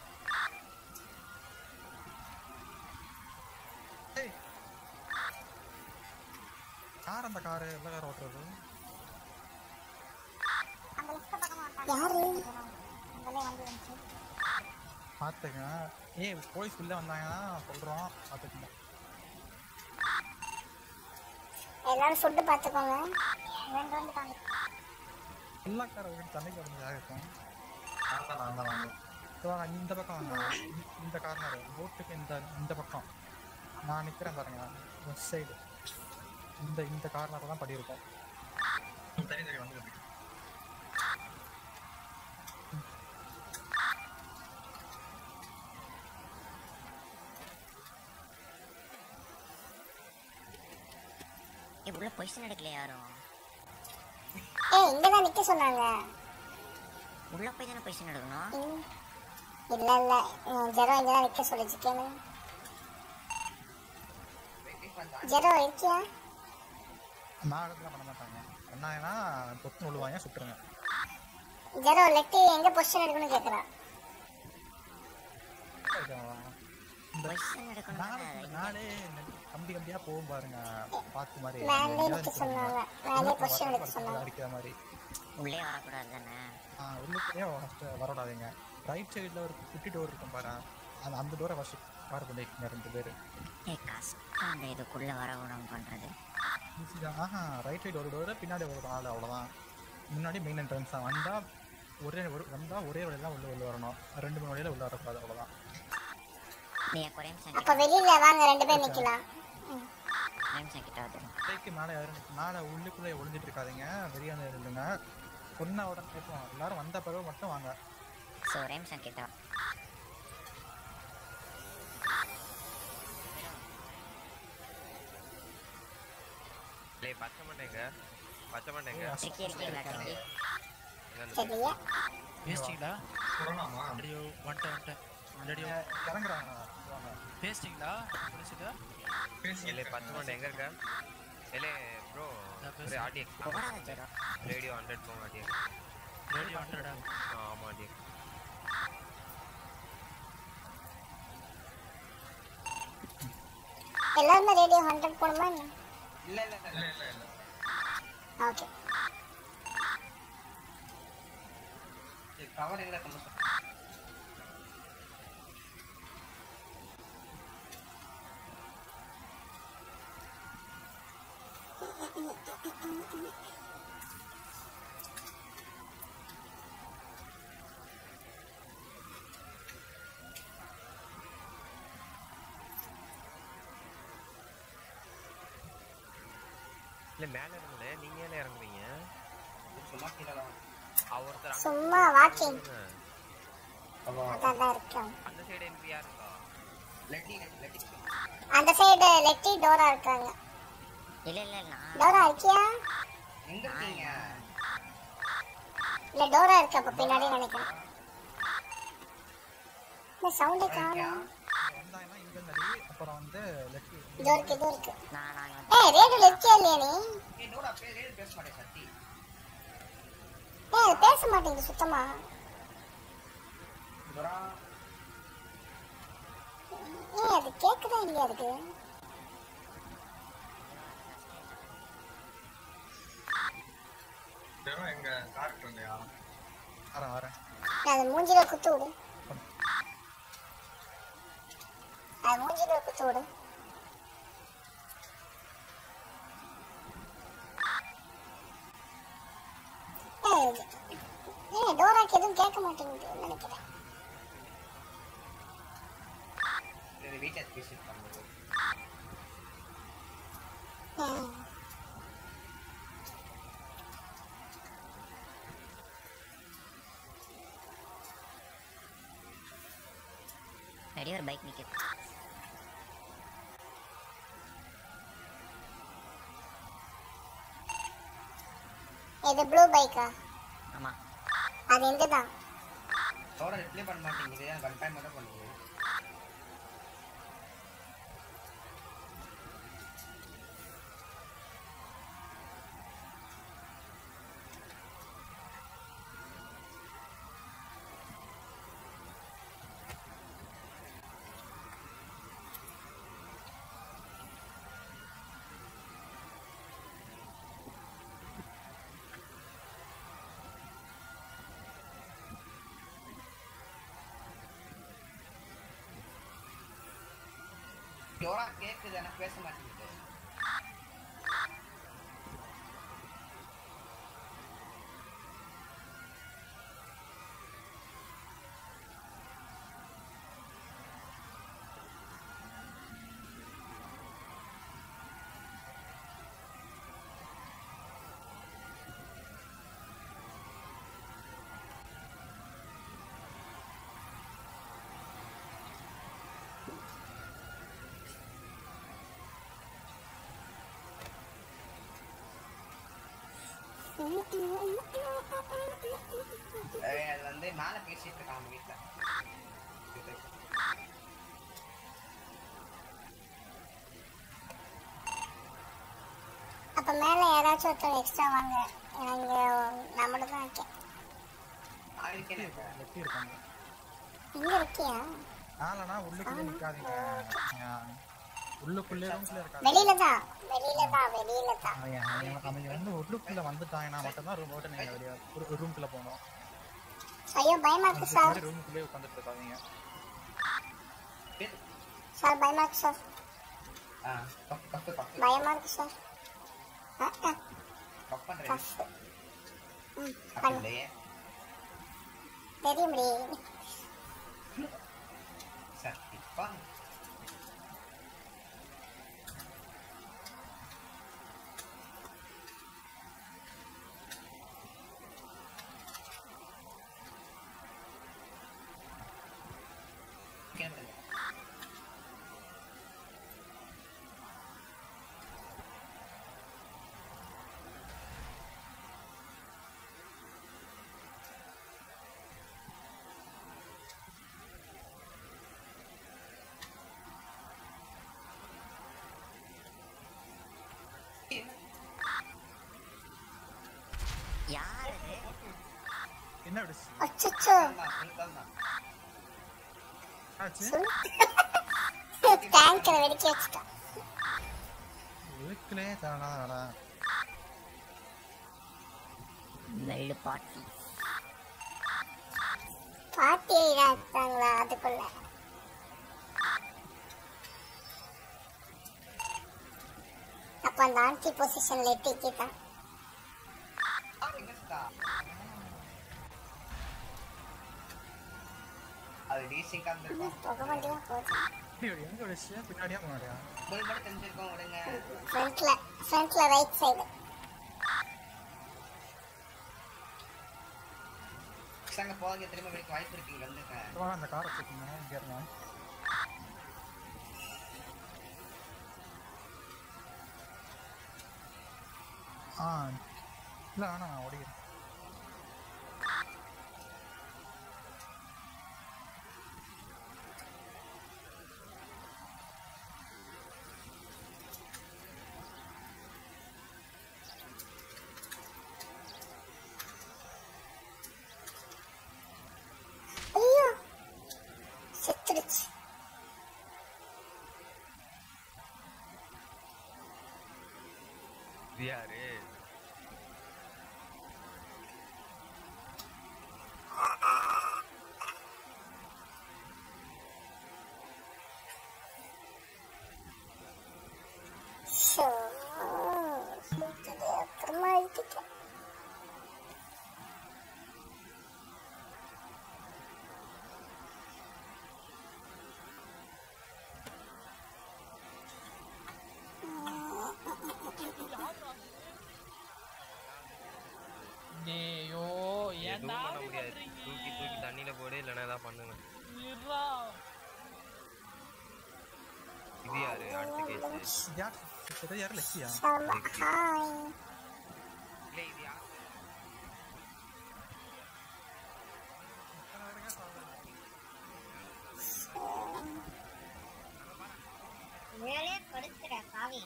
ஏய். யார் அந்த காரு எந்த கார் ஓட்டுறது யாரு பார்த்துங்க ஏய் போலீஸ் உள்ள வந்தாங்கன்னா சொல்கிறோம் பார்த்துக்கங்க எல்லாரும் ஃபுட்டு பாத்துக்கோங்க ரெண்டு வந்து காமி எல்லா காரை விட்டு தண்ணிக்கு வந்து யார் இருக்கும் சரி, வாங்க இந்த பக்கம் வாங்க இந்த- இந்த கார்னர் போட்டுக்கு இந்த இந்த பக்கம் நான் நிற்கிறேன் பாருங்க வெஸ்ட் சைடு இந்த இந்த கார்னர் தான் படி இருக்கும் சரி சரி வந்து ஏய், உள்ள பொசிஷன் எடுக்கல யாரும் ஏய் இங்கதான் நிக்க சொன்னாங்க உள்ள போய் தானே பொசிஷன் எடுக்கணும் ம். இல்ல இல்ல ம், ஜெரோ இங்கதான் நிக்க சொல்லிச்சு கேளு ஜெரோ இருக்கியா நாடகத்தில் பண்ண மாட்டாங்க பண்ணாங்கன்னா பொத்து விழுவாங்க சுட்டுருங்க ஜெரோ லெட்டி எங்க பொசிஷன் எடுக்கணும்னு கேக்குறான் இந்த நாடகத்துல நாளே நெ- கம்பி கம்பியா போகும் பாருங்க பாத்து மாதிரி மேலே எங்கேயாவது நிக்க நிக்கணும். சொன்னாங்க. மேலே உள்ள position வர- எடுக்க சொன்னாங்க. அடிக்கிற மாதிரி உள்ளே வரக்கூடாது தானே ஆ உள்ளுக்குள்ளேயே ஃபஸ்ட்டு வரவிடாதீங்க ரைட் சைடில் ஒரு குட்டி டோர் இருக்கும் பாரு அந்த அந்த டோரை ஃபஸ்ட்டு கவர் பண்ணிக்கங்க ரெண்டு பேர் ஏய் கஷ்டம் அந்த இதுக்குள்ள வரக்கூடாது பண்றது ஈஸியாக ஆஹா ரைட் சைடு ஒரு டோரு பின்னாடி ஒரு நாலு அவ்வளோதான் முன்னாடி மெயின் என்ட்ரன்ஸ் தான் வந்தால் ஒரே ஒரு வந்தால் ஒரே வழியில் தான் உள்ள உள்ள வரணும் ரெண்டு மூணு வழியில் உள்ள வரக்கூடாது அவ்வளோதான் நீ ஒரே நிமிஷம் அப்ப வெளியில வாங்க ரெண்டு பேர் நிக்கலாம் ஒரே நிமிஷம் கிட்ட வந்து கைக்கு மேலே யாரும் மேலே உள்ளுக்குள்ளே ஒளிஞ்சிட்டு இருக்காதீங்க வெளியான இல்லைங்க சொன்ன உடனே இப்போ எல்லாரும் வந்த பிறகு மட்டும் வாங்க ஸோ ஒரே நிமிஷம் கிட்ட வா. டேய் பச்சை மண்டைங்க பச்சை மண்டைங்க இருக்கி இருக்கீங்களா டெங்கி சரியா பேசிட்டீங்களா ரெடியோ வந்துட்டேன் வந்துட்டேன் ரெடியோ இறங்குறாங்க வாங்க பேசிட்டீங்களா முடிச்சுட்டா இல்லை பச்சை மண்டை எங்க இருக்க இல்லை ப்ரோ ஒரு ஆடியன்ஸ் ரேடியோ ஹண்ட்ரட் போங்க ஆடியன்ஸ் ரேடியோ ஹண்ட்ரடா ஆமாம் ஆடியன்ஸ் எல்லாருமே ரேடியோ ஹண்ட்ரட் போடுமா என்ன இல்ல இல்ல இல்ல இல்ல இல்ல ஓகே கவர் எங்க கம்ம இல்லை மேலே இறங்கல நீங்கள் ஏன் இறங்குறீங்க சும்மா கீழே தான் ஒருத்தர் அங்க சும்மா வாக்கிங் இருக்காங்க. அதான் தான் இருக்கோம் அந்த சைடு எனக்கு யார் இருக்கா லெட்டி லெட்டி அந்த சைடு லெட்டி டோரா இருக்காங்க இல்ல இல்ல நான் டோரா இருக்கியா எங்க இருக்கீங்க இல்ல டோரா இருக்கு அப்ப பின்னாடி நினைக்கிறேன் இந்த சவுண்டே காணும் வந்தாங்கன்னா இங்கே நடி அப்புறம் வந்து லெஃப்ட் இது இருக்கு இது இருக்கு நான் நான் ஏய் ரேடியோல இருக்கியா இல்லையா நீ ஏய் டோரா பேர் ரேடு பேச மாட்டேன் சத்தி ஏய் அது பேச மாட்டேங்குது சுத்தமா டோரா ஏய் அது கேக்குதா இல்லையா அதுக்கு வெறும் எங்க காருக்கு இல்லையா வரேன் வரேன் அது மூஞ்சில குத்து விடு அது மூஞ்சில குத்து விடு ஏய், ஏய் டோராக்கு எதுவும் கேட்க மாட்டேங்குது நினைக்கிறேன் இது வீட்டில் பேசிட்டு பண்ணுறது ம். ரெடியோ ஒரு பைக் நிக்குது இது ப்ளூ பைக்கா ஆமா அது எந்த தான் டோரா ரிப்ளை பண்ண மாட்டேங்குது ஒன் டைம் மட்டும் பண்ணுது டோரா கேக்குது எனக்கு பேச மாட்டேங்குது ஏய், அது வந்து மேல பேசிட்டு இருக்கான் அவங்க வீட்டுல அப்ப மேல யாராச்சும் ஒருத்தர் எக்ஸ்ட்ரா வாங்க எனக்கு நான் மட்டும் தான் இருக்கேன் எப்படி இருக்காங்க இங்க இருக்கியா ஆலனா உள்ளுக்குள்ளே நிக்காதீங்க நீங்க உள்ளுக்குள்ளே ரூம்குள்ளே இருக்காங்க வெளியில தான் வெளியில தான் வெளியில தான் அவன் அவன் அவங்க வந்து உள்ளுக்குள்ள வந்துட்டாங்கன்னா மட்டும்தான் ரூம் விட்டு நீங்க வெளியே ஒரு ரூம்குள்ள போகணும் ஐயோ பயமா இருக்கு சார் ரூமுக்குள்ளே உட்காந்துட்டு இருக்காதீங்க சார் பயமா இருக்கு சார் ஆ கப் கப் கப் பயமா இருக்கு சார் ஆ, ஆ, கப் பண்றேன் கஃப். ம், பண்ணு. இல்லையே தெரியும் டி. சத்திப்பா யார் இது என்ன விடு அச்சச்சோ ஆச்சு டேங்கரை வெடிக்க வச்சுட்டான் உள்ளுக்குள்ளே தரடா வெள்ளு பாட்டி பாட்டி இருக்காங்களா அதுக்குள்ள அப்ப அந்த ஆன்டி பொசிஷன்ல எட்டிக்கிட்டான் அது டீசிங்கா இருந்திருக்கும் புகை வண்டியா போகுது எங்க விடுச்சு பின்னாடியா முன்னாடியா உங்களுக்கு மட்டும் தெரிஞ்சிருக்கோம் விடுங்க ஃப்ரண்ட்ல ஃப்ரண்ட்ல ரைட் சைடு அங்க போக திரும்ப வெடிக்க வாய்ப்பு இருக்கு இங்க வந்துருங்க வா அந்த காரை வச்சுக்கோங்க இங்க இருங்க ஆ இல்லை வேணாம் நான் ஓடிக்கிறேன் ஐயோ செத்துடுச்சு இது யாரு ஷோ அப்புறமா அழுத்திட்டேன் டேயோ எதுவும் ஏன்டா பண்ண இப்படி முடியாது பண்றீங்க? தூக்கி தூக்கி தண்ணியில போடு இல்லைன்னா ஏதாவது பண்ணுங்க இருடா. இது யாரு அடுத்த கேஸ் யார் இது யார் லெக்ஸியா ஆமா ஹாய் இல்ல இது யாரு மேலே படுத்துடா பாவி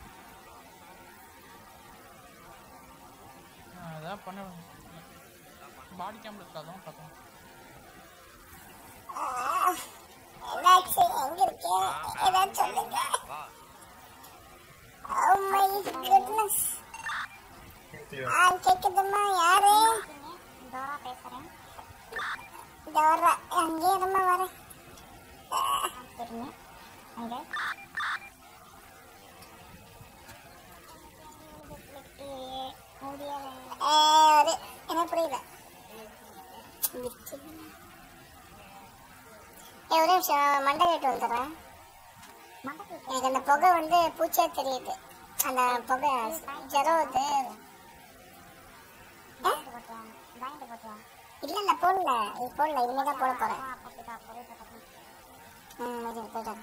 நான் அதான் பண்ண பாடி கேம்ல இருக்காதான் பார்த்தோம் என்னாச்சு எங்க இருக்கே ஏதாவது சொல்லுங்க வா ஓ மை குட்னஸ் ஆ கேக்குதுமா யாரு டோரா பேசுறேன் டோரா அங்கே இருமா வரேன் சரிங்க அங்க ஒரு என்ன புரியல ஏ ஒரு நிமிஷம் மண்டை கேட்டு வந்துடுறேன் எனக்கு அந்த புகை வந்து பூச்சியா தெரியுது அந்த புகை ஜரம் அது இல்ல இல்ல போடல இது போடல இனிமே தான் போட போறேன் ம் முடிஞ்சு போயிட்டு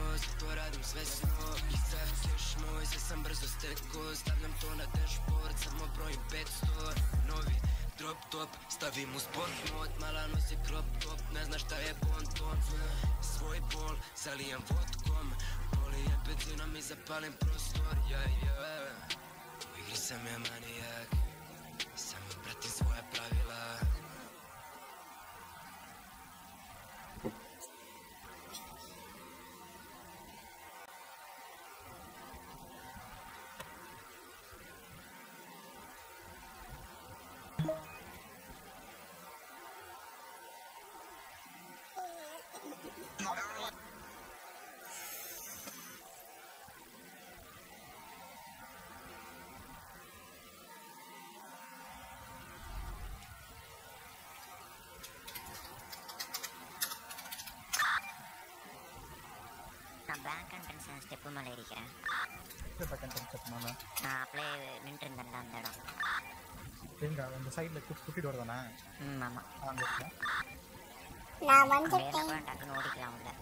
zato radim sve svoj I sad cash moj, sve sam brzo steko Stavljam to na dashboard, samo brojim 500 Novi drop top, stavim u sport mod Mala nosi crop top, ne zna šta je bon ton Svoj bol, zalijem vodkom Polijem benzinom i zapalim prostor yeah, yeah. U igri sam ja manijak Samo pratim svoja pravila நான் பேங்க் என்ட்ரன்ஸ் ஸ்டெப்பு மேலே இருக்கிறேன் பக்கம் செக் நான் அப்படியே நின்று இருந்தேன்ல அந்த இடம் எங்க அந்த சைடில் குட்டி டோர் தானே ம் ஆமாம் அங்கே இருக்கேன் நான் அங்கே வந்துட்டேன் கூட டக்குன்னு ஓடிக்கலாம் உள்ள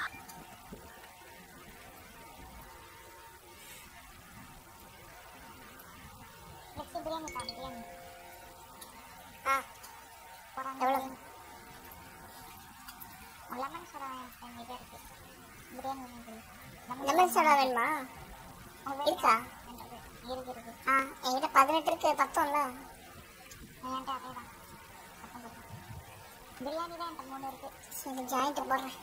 நெக்ஸ்ட் பிரியாணி தான் பிரியாணி ஆ எவ்வளோ லெமன் சோடா என்கிட்ட இருக்கு பிரியாணி லெமன் சோடா வேணுமா இருக்கா இருக்கு இருக்கு ஆ என்கிட்ட பதினெட்டு இருக்கு பத்தோம்ல என்கிட்ட அதே தான் பிரியாணி தான் என்கிட்ட மூணு இருக்கு சரி ஜாயிண்ட் போடுறேன்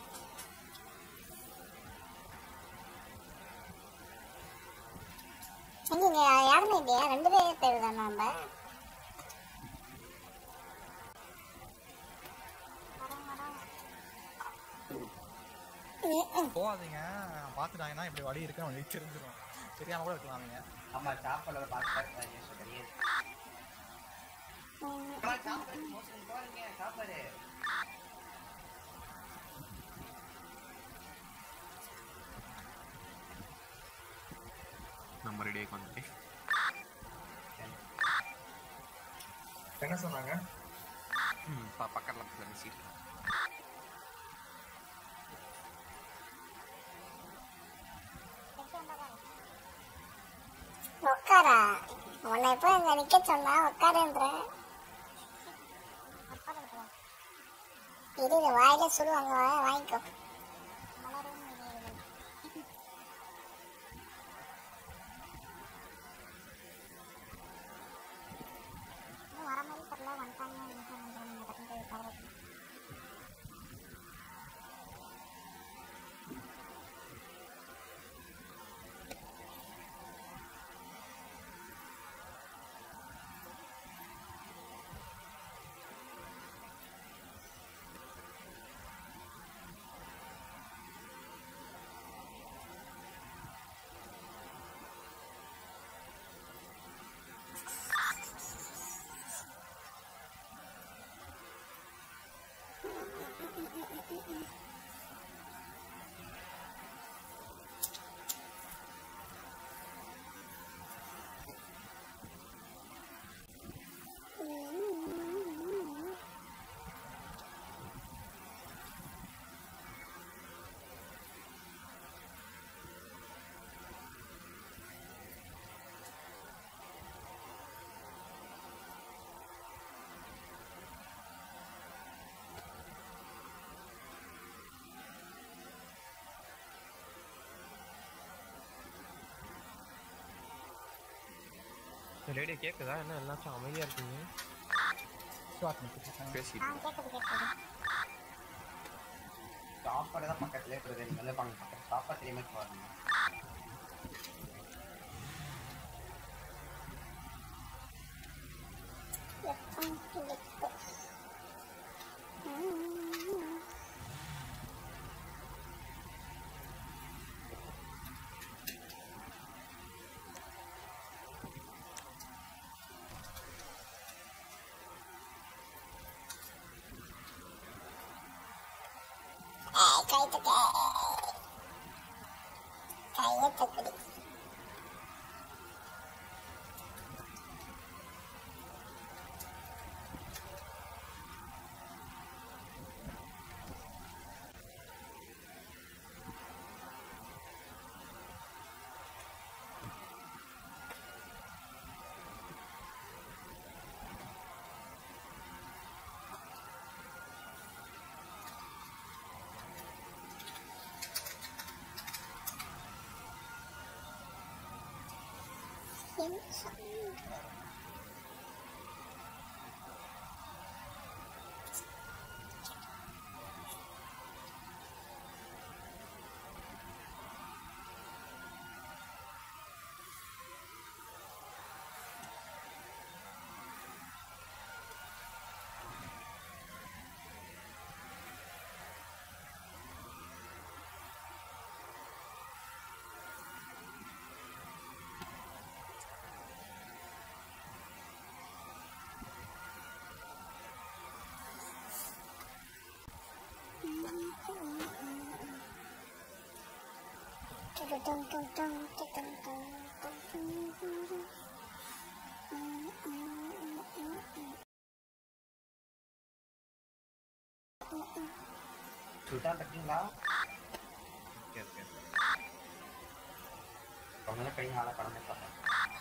எங்க இங்க யாருமே இல்லையா ரெண்டு பேர் பேர் தானே நம்ம போகாதீங்க பார்த்துட்டாங்கன்னா இப்படி வழி இருக்கு அவங்களுக்கு தெரிஞ்சிடும் தெரியாம கூட இருக்கலாம் அவங்க ஆமா சாப்பாடு பார்த்து பார்த்து சொல்றீங்க சாப்பாடு மோசம் போறீங்க சாப்பாடு நம்ம ரெடியாக வந்துட்டு என்ன சொன்னாங்க ம் ப- பக்கத்துல பக்கத்துல சீட் உட்காரா உன்னை எப்போ இங்க நிக்க சொன்னா உட்காருன்ற இரு இது வாயில சொல்லுவாங்க வா- வாங்கிக்கோ வர மாதிரி தெரியல வந்துட்டாங்க ரேடியோ கேட்குதா என்ன எல்லாச்சும் அமைதியாக இருக்கீங்க பேசிட்டு ஆ கேட்குது கேட்குது சாப்பாடு தான் பக்கத்துலேயே இருக்குது நீங்க வந்து பாங்க பக்கத்து சாப்பாடு தெரியாம பாருங்க கை தக்க கையை தக்குடி என்ன sound? சுல்தான் கட்டிங்களா ஓகே ஓகே ரொம்ப நாள் கை நாளாக கடமை பார்த்தேன்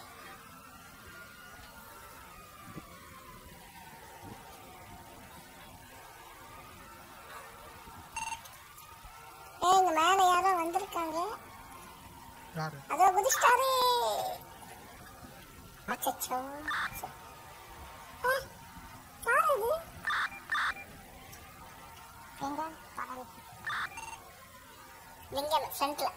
ஏய் இங்க மேல யாரோ வந்திருக்காங்க யாரு அதோ குதிச்சிட்டாரு அச்சச்சோ ஆ, யார் இது எங்க பரவாயில்ல லிங்கம் ஃப்ரண்ட்ல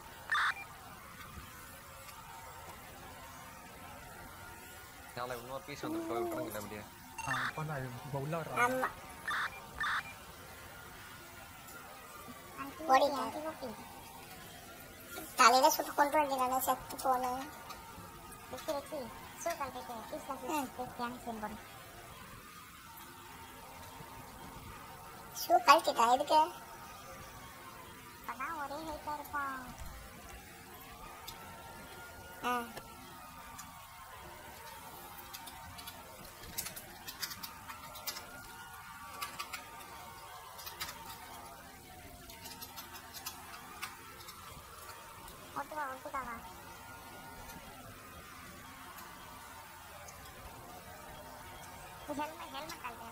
நாளை இன்னொரு பீஸ் வந்து விட்டுருங்க அப்படியே ஆ இப்போ தான் இப்போ உள்ள வர்றாங்க ஆமா ஓடிட்டாரு தலையில சுட்டு கொண்டு வேண்டியதானே செத்து போனேன் வெக்கி வெக்கி ஷூ கழட்டிட்டு பீஸ்ல கேன் சீன் போடு ஷூ கழட்டிட்டா எதுக்கு அப்பதான் ஒரே ஹைட்டா இருப்பான் ஆ ஒட்டுவா ஒட்டுக்காவா ஹெல்மெட் ஹெல்மெட் கழட்டு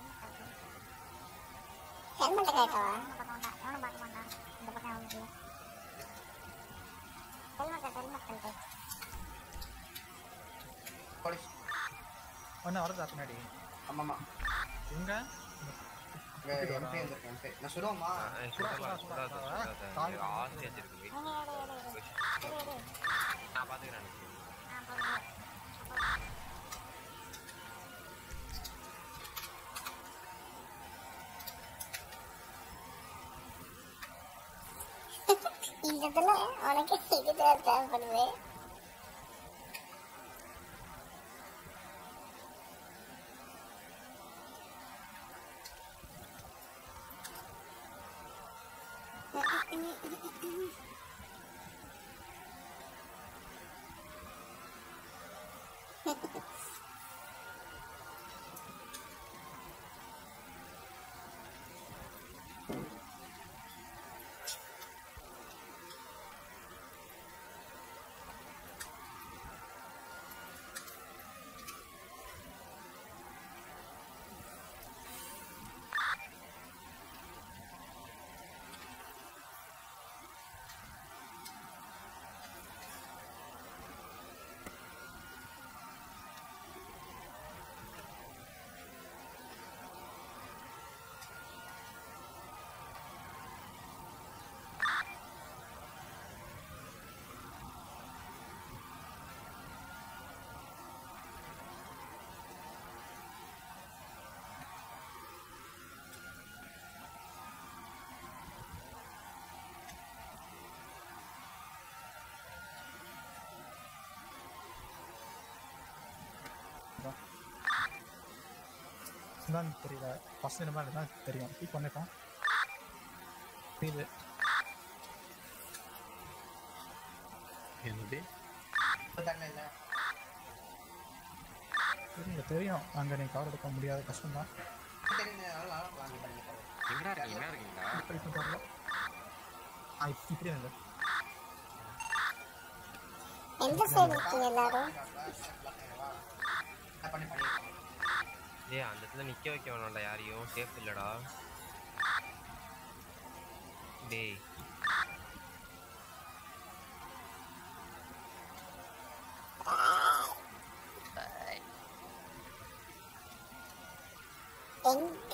ஹெல்மெட் கழட்டு ஹெல்மெட் கேட்டவா எவனும் பார்க்க மாட்டான் எவனும் பார்க்க மாட்டான் இந்த பக்கம் அவனுக்கு ஹெல்மெட் கழட்டு ஹெல்மெட் கழட்டு போலீஸ் ஒன்று வருதா பின்னாடி ஆமாம்மா எங்க எம்பி வந்திருக்கேன் எம்பி நான் சொல்லுவோம்மா சுடாத சுடாத சுடாத ஆசை வச்சிருக்கு wait. நான் பாத்துக்கிறேன் இந்த இதுல உனக்கு இதுதான் தேவைப்படுது தான் தெரியல ஃபர்ஸ்ட் இந்த மாதிரி தான் தெரியும் பீக் பண்ணிட்டோம் இது என்னது தெரியல தெரியல தெரியும் அங்கே நீ கவர் எடுக்க முடியாத கஷ்டம் தான் தெரியுதுனால வாங்கி பண்ணிக்கிறேன் எங்கடா இருக்கீங்க என்ன இருக்கீங்களா இப்படி இப்போ தெரியல ஆ இப்ப- இப்படி இல்லை எந்த சைடு இருக்கீங்க எல்லாரும் பண்ணி பண்ணிருக்கேன் ஏய் அந்த இடத்துல நிக்க வைக்க வேணாம்டா யாரையும் சேஃப் இல்லடா டேய் எங்க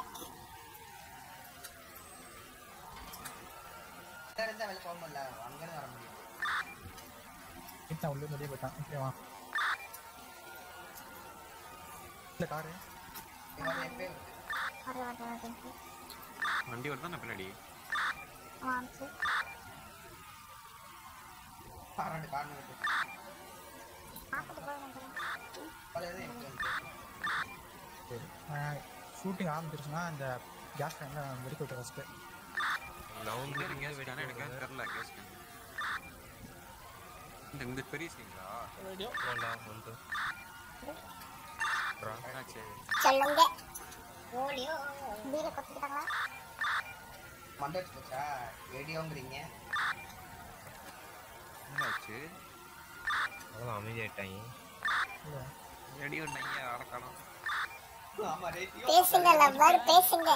வேற இருந்தா வெளில போக முடியல அங்கிருந்து வர முடியும் இத்தனை உள்ள வெளியே போயிட்டான் ஓகே வா இல்லை காரு இவன் எப்பயே வருது வர வர வர வண்டி வருதா பின்னாடி வாங்க ரெண்டு காரணம் இருக்கு சாப்பிட்டு போய் வந்துடுறேன் அது எதுவும் எனக்கு வந்து சரி ஷூட்டிங் ஆரம்பிச்சிருச்சுன்னா இந்த கேஸ் டேங்கில் வெடிக்க விட்டு ஃபஸ்ட்டு நவுந்து கேஸ் வெடிக்கானே எனக்கு தெரியல கேஸ் இந்த இந்த பெரிய சீங்களா ரேடியோ வேண்டா வந்து என்னாச்சு சொல்லுங்க ஓலியோ பீரை கொத்திக்கிட்டாங்களா மண்டை வச்சு போச்சா ரேடியோங்கிறீங்க என்னாச்சு அவ்வளோ அமைதியாயிட்டாங்க ரெடியோ நையா அடக்கலாம் ஆமா ரேடியோ பேசுங்க லவ்வர் பேசுங்க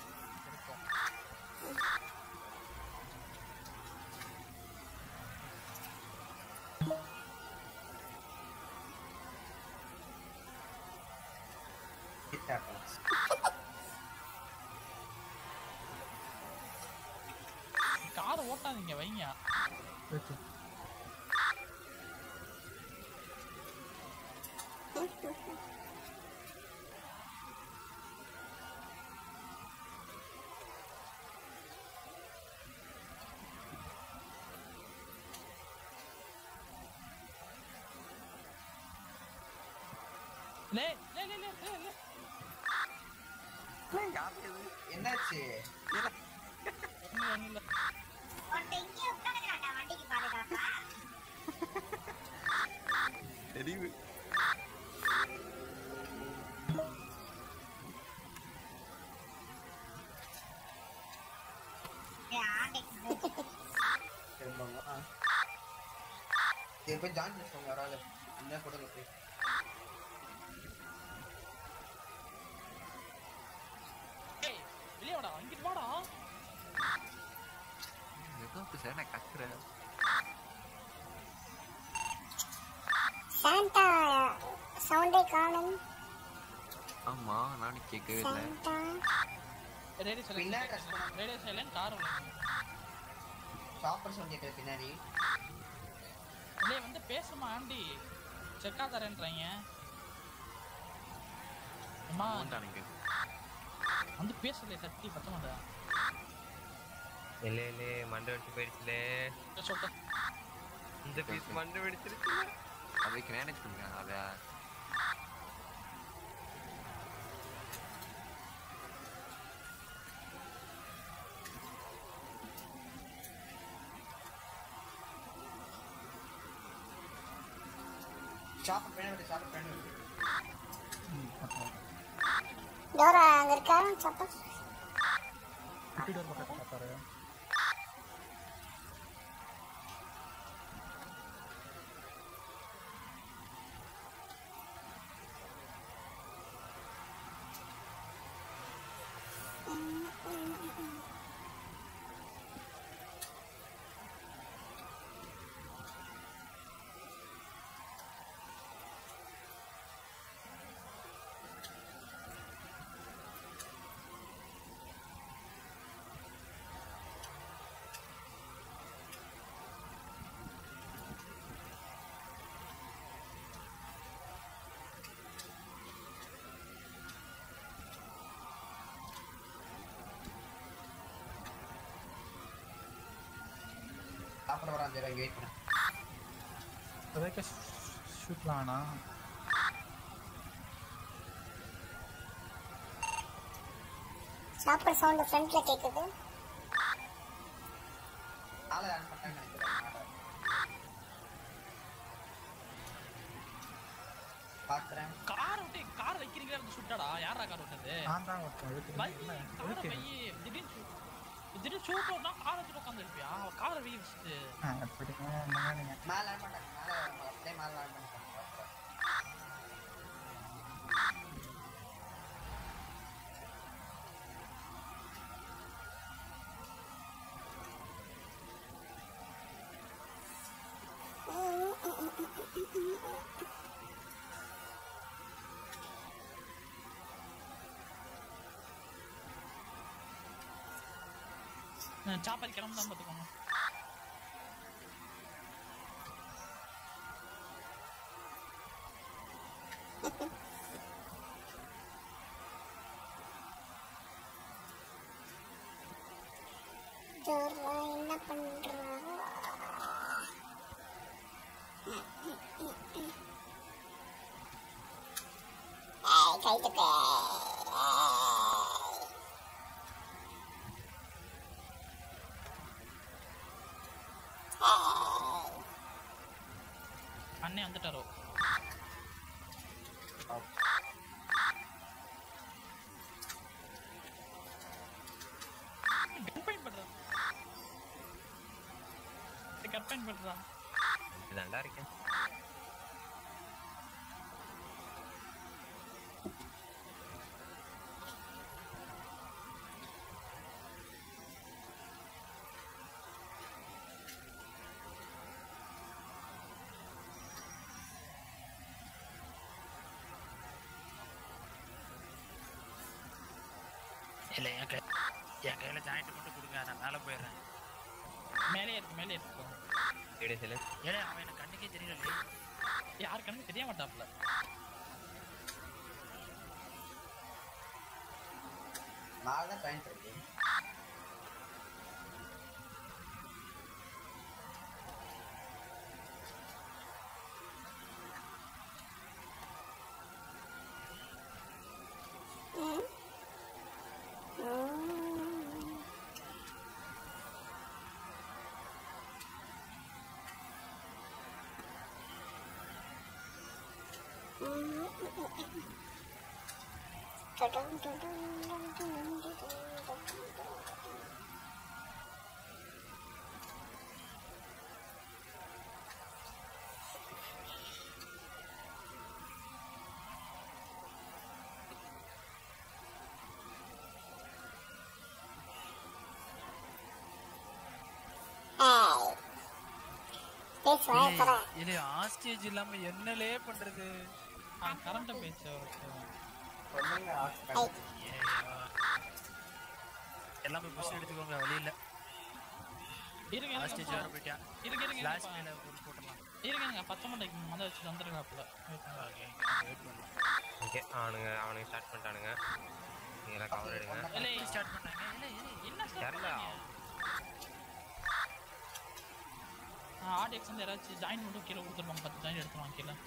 காரை ஓட்டாதீங்க வைங்க ஓகே லே லே லே லே லே லே என்னாச்சு ஒண்ணும் ஒண்ணும் இல்ல தெரியுது திரும்பவும் ஆ. சரி போய் ஜாயின் பண்ணிக்கோங்க யாராவது என்ன கொடுங்க போய் ஏய் வெளியே வாடா இங்கிட்டு வாடா ஏதோ சார் நான் கத்துறேன் சாண்டா சவுண்டே காணும் ஆமா நானும் கேட்கவே இல்லை சாண்டா ரேடியோ பின்னாடி சைலண்ட் ரேடியோ சைலண்ட் கார் விழுங்க சாப்பர் சவுண்ட் கேட்குது பின்னாடி டேய் வந்து பேசுமா ஆண்டி செக்கா தரேன்றாங்க அம்மா வந்தானுங்க வந்து பேசலையே சக்தி பத்த மாட்டேன் இல்லை இல்லை மண்டை வெடிச்சு போயிடுச்சுலே சொல்லிட்டேன் இந்த பீஸ் மண்டை வெடிச்சிருச்சு அதுக்கு மேனேஜ் பண்ணுங்க அதை சாப்பர் பின்னாடி சாப்பர் பின்னாடி டோரா அங்க இருக்கா சப்பா குட்டி டோர் பக்கத்தில் பார்த்தாரு சாப்பிட வரான் சரி அங்கே வெயிட் பண்ணு அதுக்கு ஷூட்லாம் வேணாம் சாப்பிட்ற சவுண்ட் ஃப்ரண்ட்ல கேக்குது ஆளை ஆன் பண்ணிட்டாங்கன்னு நினைக்கிறேன் பார்க்குறேன் கார் விட்டு கார் வைக்கிறீங்களா வந்து சுட்டாடா யாரா கார் விட்டது நான் தான் ஒருத்தன் எதுக்கு வை என்ன காரை எதுக்கு வை திடீர்னு shoot- திடீர்னு ஷூட் அவுட்னா கார் வச்சுட்டு உட்காந்துருப்பியா காரை வை வச்சுட்டு ஆ அப்படிங்க என்னங்க நீங்கள் மேலே ஆன் பண்ணிட்டாங்க மேலே அப்படியே மேலே ஆன் பண்ணிட்டாங்க சாப்பாடு கிளம்பு தான் பார்த்துக்கோங்க ஜோர்வா என்ன பண்றா ஏய் கைத்துக்கு அண்ணே வந்துட்டாரோ கட் பண்றா கட் பண்றா இதாண்டா இருக்கேன் இல்லை என் கை என் கையில் ஜாயிண்ட் மட்டும் கொடுங்க நான் மேலே போயிடுறேன் மேலே இருக்கு மேலே இருக்கு இடையே சில ஏடா அவன் எனக்கு கண்ணுக்கே தெரியல யார் கண்ணுக்கு தெரிய மாட்டாப்ல மேலே தான் பாயிண்ட் இருக்கு ஏய் பேசுவா போறேன் இல்லை ஆஸ்டேஜ் இல்லாம என்னலே பண்றது கரண்ட பேச்சு அவருக்கு எல்லாமே புஷ் எடுத்துக்கோங்க வழியில இருங்க இருங்க ஆஸ்டேஜ் வேற போயிட்டா இருங்க இருங்க லாஸ்ட் இருங்க. மேல போட்டு போட்டுலாம் இருங்க இருங்க பச்சை மண்டைக்கு முத வச்சு வந்துருக்காப்புல ஓகே அவனுங்க அவனுங்க ஸ்டார்ட் பண்ணிட்டானுங்க நீங்களாம் கவர் எடுங்க இல்லை ஸ்டார்ட் பண்ணாங்க இல்லை இல்லை என்ன தெரியல ஆடியக்ஸ் வந்து யாராச்சும் ஜாயின் மட்டும் கீழே கொடுத்துருப்பாங்க பத்து ஜாயின் எடுத்துருவாங்க கீழே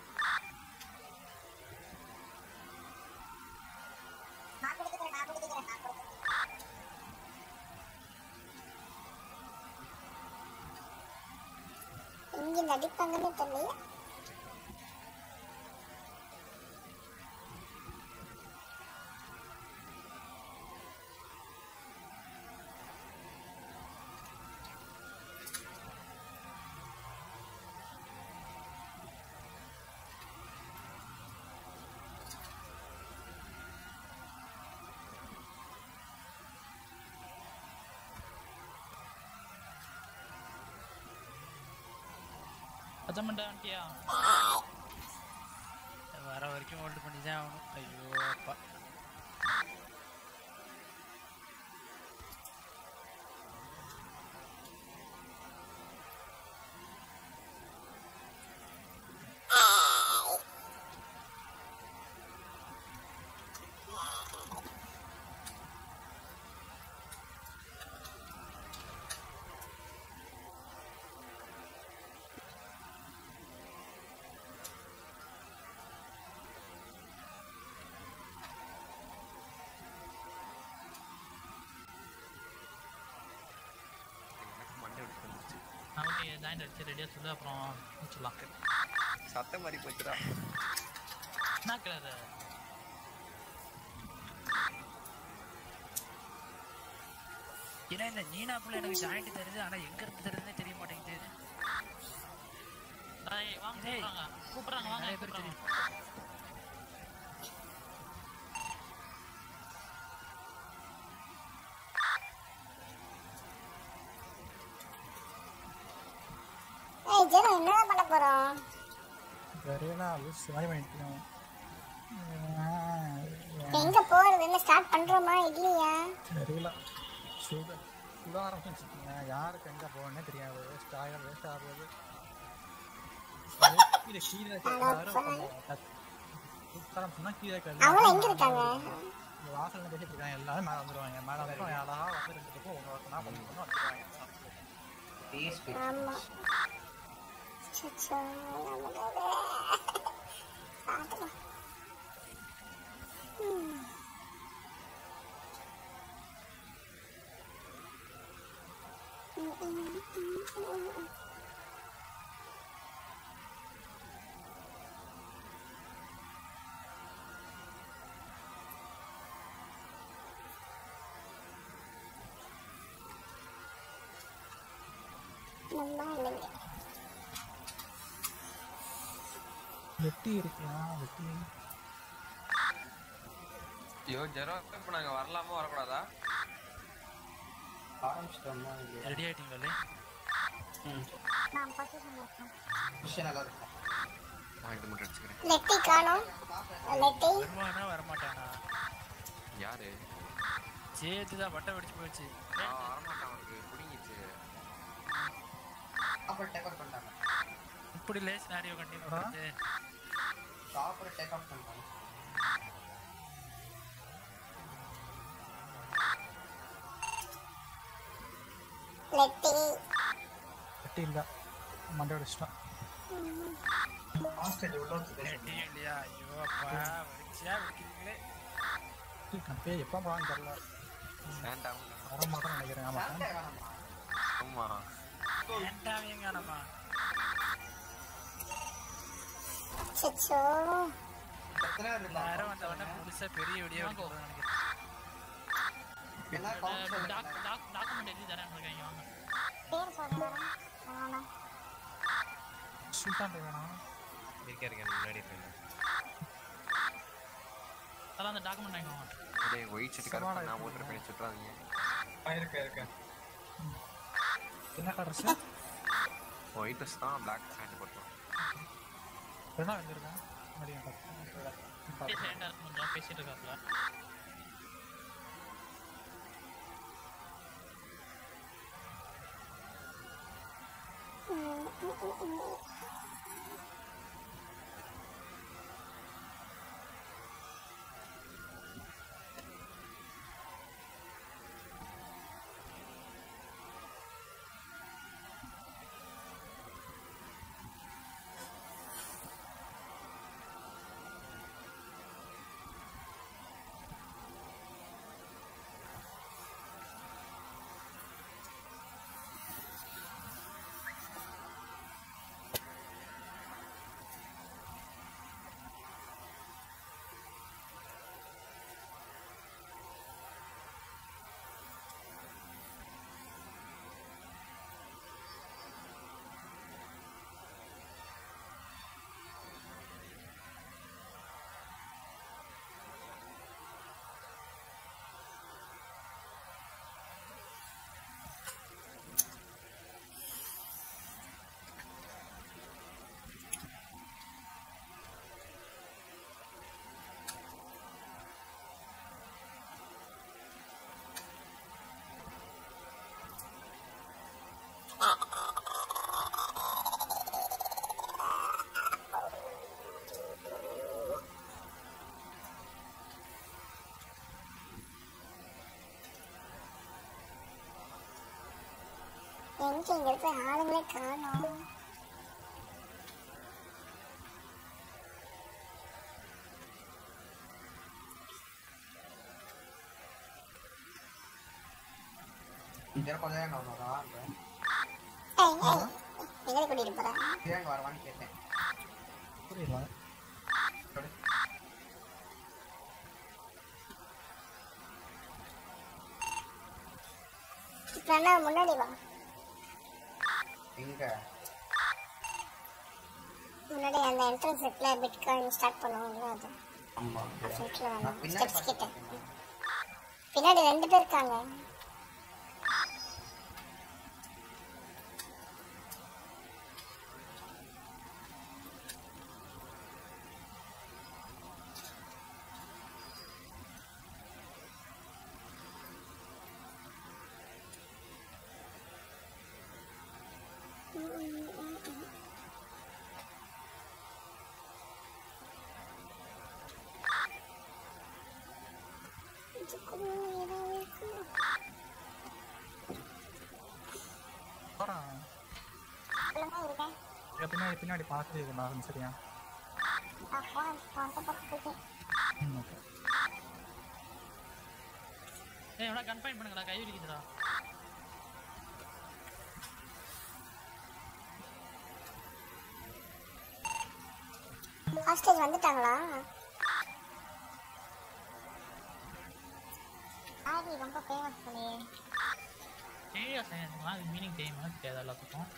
இங்க நடிப்பாங்கன்னு தெரியல பச்சை மண்டை வந்துட்டியா வர வரைக்கும் ஹோல்டு பண்ணி தான் ஆகணும் ஐயோ அப்பா மண்டை விட்டு வந்துச்சு ஓகே ஜாயின் அடிச்சு ரெடியாக சொல்லு அப்புறம் முடிச்சிடலாம் சத்தம் மாதிரி போச்சுடா என்ன கலர் ஏன்னா இந்த நீனா புள்ள எனக்கு ஜாயிண்ட் தருது ஆனா எங்க இருந்து தருதுன்னே தெரிய மாட்டேங்குது டேய் வாங்க கூப்பிடுறாங்க கூப்பிடுறாங்க வாங்க நிறைய பேர் கூப்பிடுறாங்க ஏய் ஜெரோ என்னடா பண்ண போறோம் தெரியல லூஸ் மாதிரி பண்ணிட்டு எங்க போறது என்ன ஸ்டார்ட் பண்றோமா இல்லையா தெரியல சுகர் சுட ஆரம்பிச்சுங்க யாருக்கு எங்கே போகணுன்னே தெரியாது வேஸ்ட் ஆகிடும் வேஸ்ட் ஆகுது கீழே கீழே இருக்க எல்லாரும் கொஞ்சம் கத்- சுத்த ஆரம்பிச்சோம்னா கீழே இருக்க எல்லாரும் அவங்க எங்க இருக்காங்க இந்த வாசல்ல பேசிட்டு இருக்காங்க எல்லாரும் மேலே வந்துருவாங்க மேலே வந்து யாரா வந்து ரெண்டு பக்கம் ஒன்று ஒருத்தனா பண்ணி பண்ணி வந்துருவாங்க ஆமா அச்சச்சோ, நம்மளோட. சாப்பிடுமா. ம். ம், ம், ம், ம், ம். நம்ம இல்லைங்க வெட்டி இருக்கியா வெட்டி ஐயோ ஜெரம் இப்போ நாங்கள் வரலாமா வரக்கூடாதா ஆரம்பிச்சிட்டோம்னா ரெடி ஆயிட்டீங்களே நான் பொசிஷன்ல இருக்கேன் விஷயம் நல்லா இருக்கும் வாங்கிட்டு மட்டும் அடிச்சுக்கிறேன் லெட்டி காணோம் லெட்டி வருவானா வரமாட்டானா யாரு சேர்த்து தான் வட்டை வெடிச்சு போயிடுச்சு ஆ வரமாட்டான் அவனுக்கு பிடிங்கிச்சு அப்புறம் டேக் அவுட் பண்ணிட்டாங்க இப்படி லேஸ் நாடியோ கண்டிப்பா பண்ணுறது சாப்பிட டேக் அவுட் பண்ணிட்டாங்க லெட்டி வெட்டி இல்லை மண்டை அடிச்சிட்டான் ஹாஸ்டேஜ் உள்ள வந்து ரெடியும் இல்லையா ஐயோ அப்பா வடிச்சா வெடிக்கிறீங்களே நான் பேய் எப்போ போகலான்னு தெரில வேண்டாம் வர மாட்டேன்னு நினைக்கிறேன் ஆமாம் ஆமா வேண்டாமே காணமா அச்சச்சோ நேரம் வந்தவொடனே முழுசா பெரிய வெடியா வெடிக்கிறது நினைக்கிறேன் டாக்குமெண்ட் எழுதி தரேன் இருக்காங்க வாங்க பேர் சொல்லுங்க ஆமா சுல்தான் பேய் வேணாம் இருக்கேன் இருக்கேன் முன்னாடி இருக்கேன் அதெல்லாம் அந்த டாக்குமெண்ட் வாங்க வாங்க டேய் ஒயிட் ஷர்ட் கரெக்டாக நான் ஓட்டுற பண்ணி சுற்றாதீங்க இருக்கேன் இருக்கேன் என்ன கலர் ஒயிட் ட்ரெஸ் தான் பிளாக் பேண்ட் போட்டோம் ரெண்டா வந்துருக்கேன் மதியம் பேச ஏன்டா இருக்கு கொஞ்சம் பேசிட்டு இருக்காப்ல ம், ம், ம், ம். எங்க இங்க இருக்க ஆளுங்களே காணோம் இந்த கொஞ்ச நேரம் நான் வரா ஏய் ஏய் எங்க கூட்டிட்டு போற ஏங்க வரவான்னு கேட்டேன் புரியல இப்ப என்ன முன்னாடி வா எங்க முன்னாடி அந்த என்ட்ரன்ஸ் இருக்குல்ல பிட்காயின் ஸ்டார்ட் பண்ணுவோம்ல அது ஆமா ஃப்ரண்ட்ல நான் வேணும் பின்னாடி ஸ்டெப்ஸ் கிட்ட பின்னாடி ரெண்டு பேர் இருக்காங்க நெஞ்சுக்குள்ள இரவுக்கு போறான் சொல்லுங்க இருக்கேன் இங்க பின்னாடி பின்னாடி பார்த்துட்டு இருக்கணும் சரியா நான் போன் போன் பார்த்துருக்கேன் ம், okay. ஏய் எவ்வளோ கன்ஃபைன் பண்ணுங்கடா கை விரிக்குதுடா ஹாஸ்டேஜ் வந்துட்டாங்களா ஆடி ரொம்ப ஃபேமஸ் பண்ணியே சரியா சைன்ஸ்லாம் அது மீனிங் தெரியுமா தெரியாது எல்லாத்துக்கும்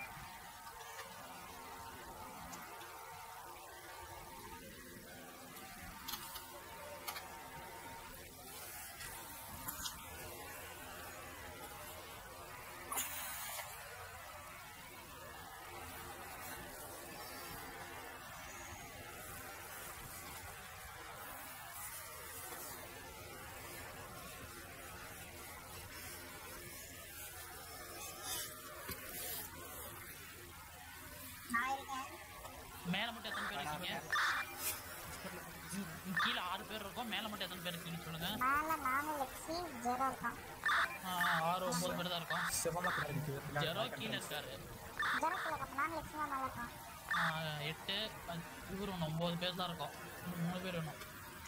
நான் இருக்கேன் மேலே மட்டும் எத்தனை பேர் இருக்கீங்க இங்க- இங்க கீழே ஆறு பேர் இருக்கோம் மேலே மட்டும் எத்தனை பேர் இருக்கீங்கன்னு சொல்லுங்க மேல நானும் லெக்ஸி ஜெரோ இருக்கான் ஆ, ஆறு ஒன்பது பேர் தான் இருக்கோம் செவன்ல பின்னாடி இருக்குது பின்னாடி ஜெரோ கீழே இருக்காரு ஜெரோக்குள்ள இருக்கான் நானும் லெக்ஸி தான் மேல இருக்கான் ஆ, எட்டு பத்து, இவரு ஒன்று ஒம்பது பேர் தான் இருக்கோம் இன்னும் மூணு பேர் வேணும்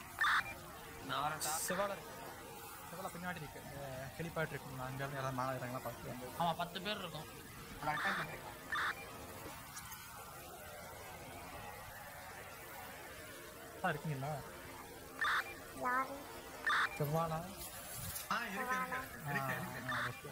செவல இருக்கு செவல பின்னாடி இருக்கு ஹெலிபேட் இருக்கு அங்க இருந்து யாராவது மேலே இறங்கலாம் பார்த்து வந்து ஆமாம் பத்து பேர் இருக்கோம் இருக்கீங்களா யாரு செவ்வாலா ஆ இருக்கு இருக்கு இருக்கு இருக்கு okay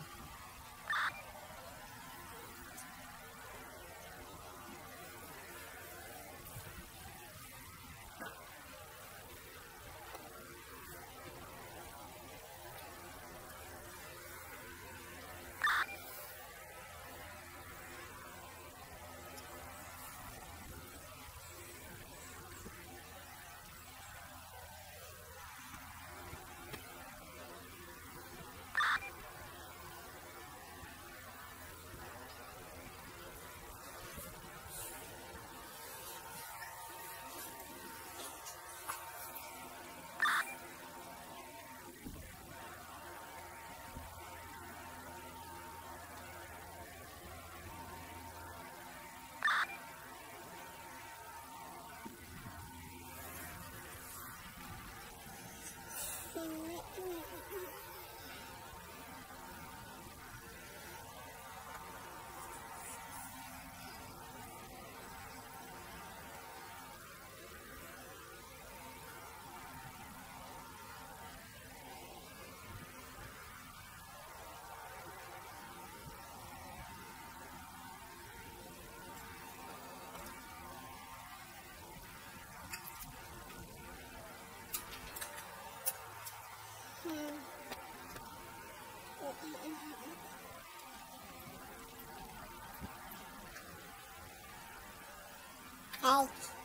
Hey.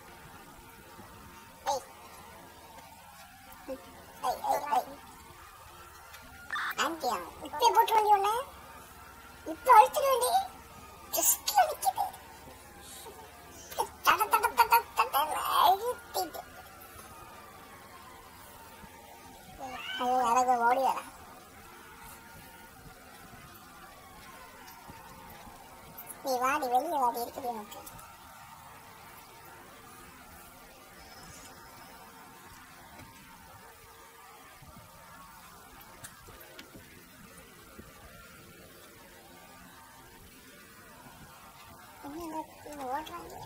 Hey. Hey, hey, hey. ஆண்டியா இப்பே போட்டு வேண்டி ஒண்ணு இப்ப அழுத்திட வேண்டி ஜஸ்ட்ல நிக்குது தட தட தட தட அழுத்திட்டு ஐயோ அழகு ஓடி வரா நீ வாடி வெளியே வாடி இருக்குது எனக்கு என்ன இங்க ஓடுறாங்க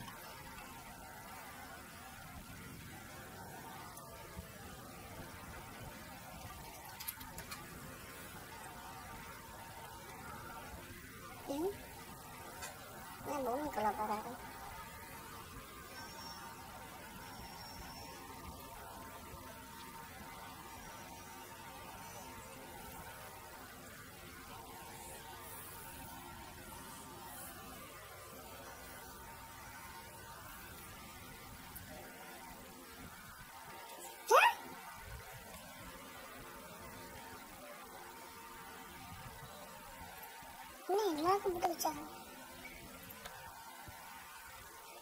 ம் என்ன பூமிக்குள்ள போறாரு என்ன எல்லாருக்கும் போட்டு வச்சாங்க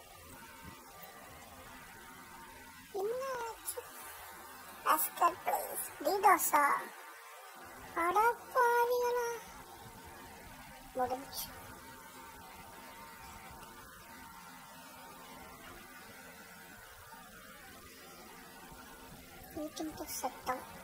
என்ன ஆச்சு? Oscar, please. டிடோஸ் டிடோஸா அட பாவிகளா முடிஞ்சு மீட்டிங் சத்தம்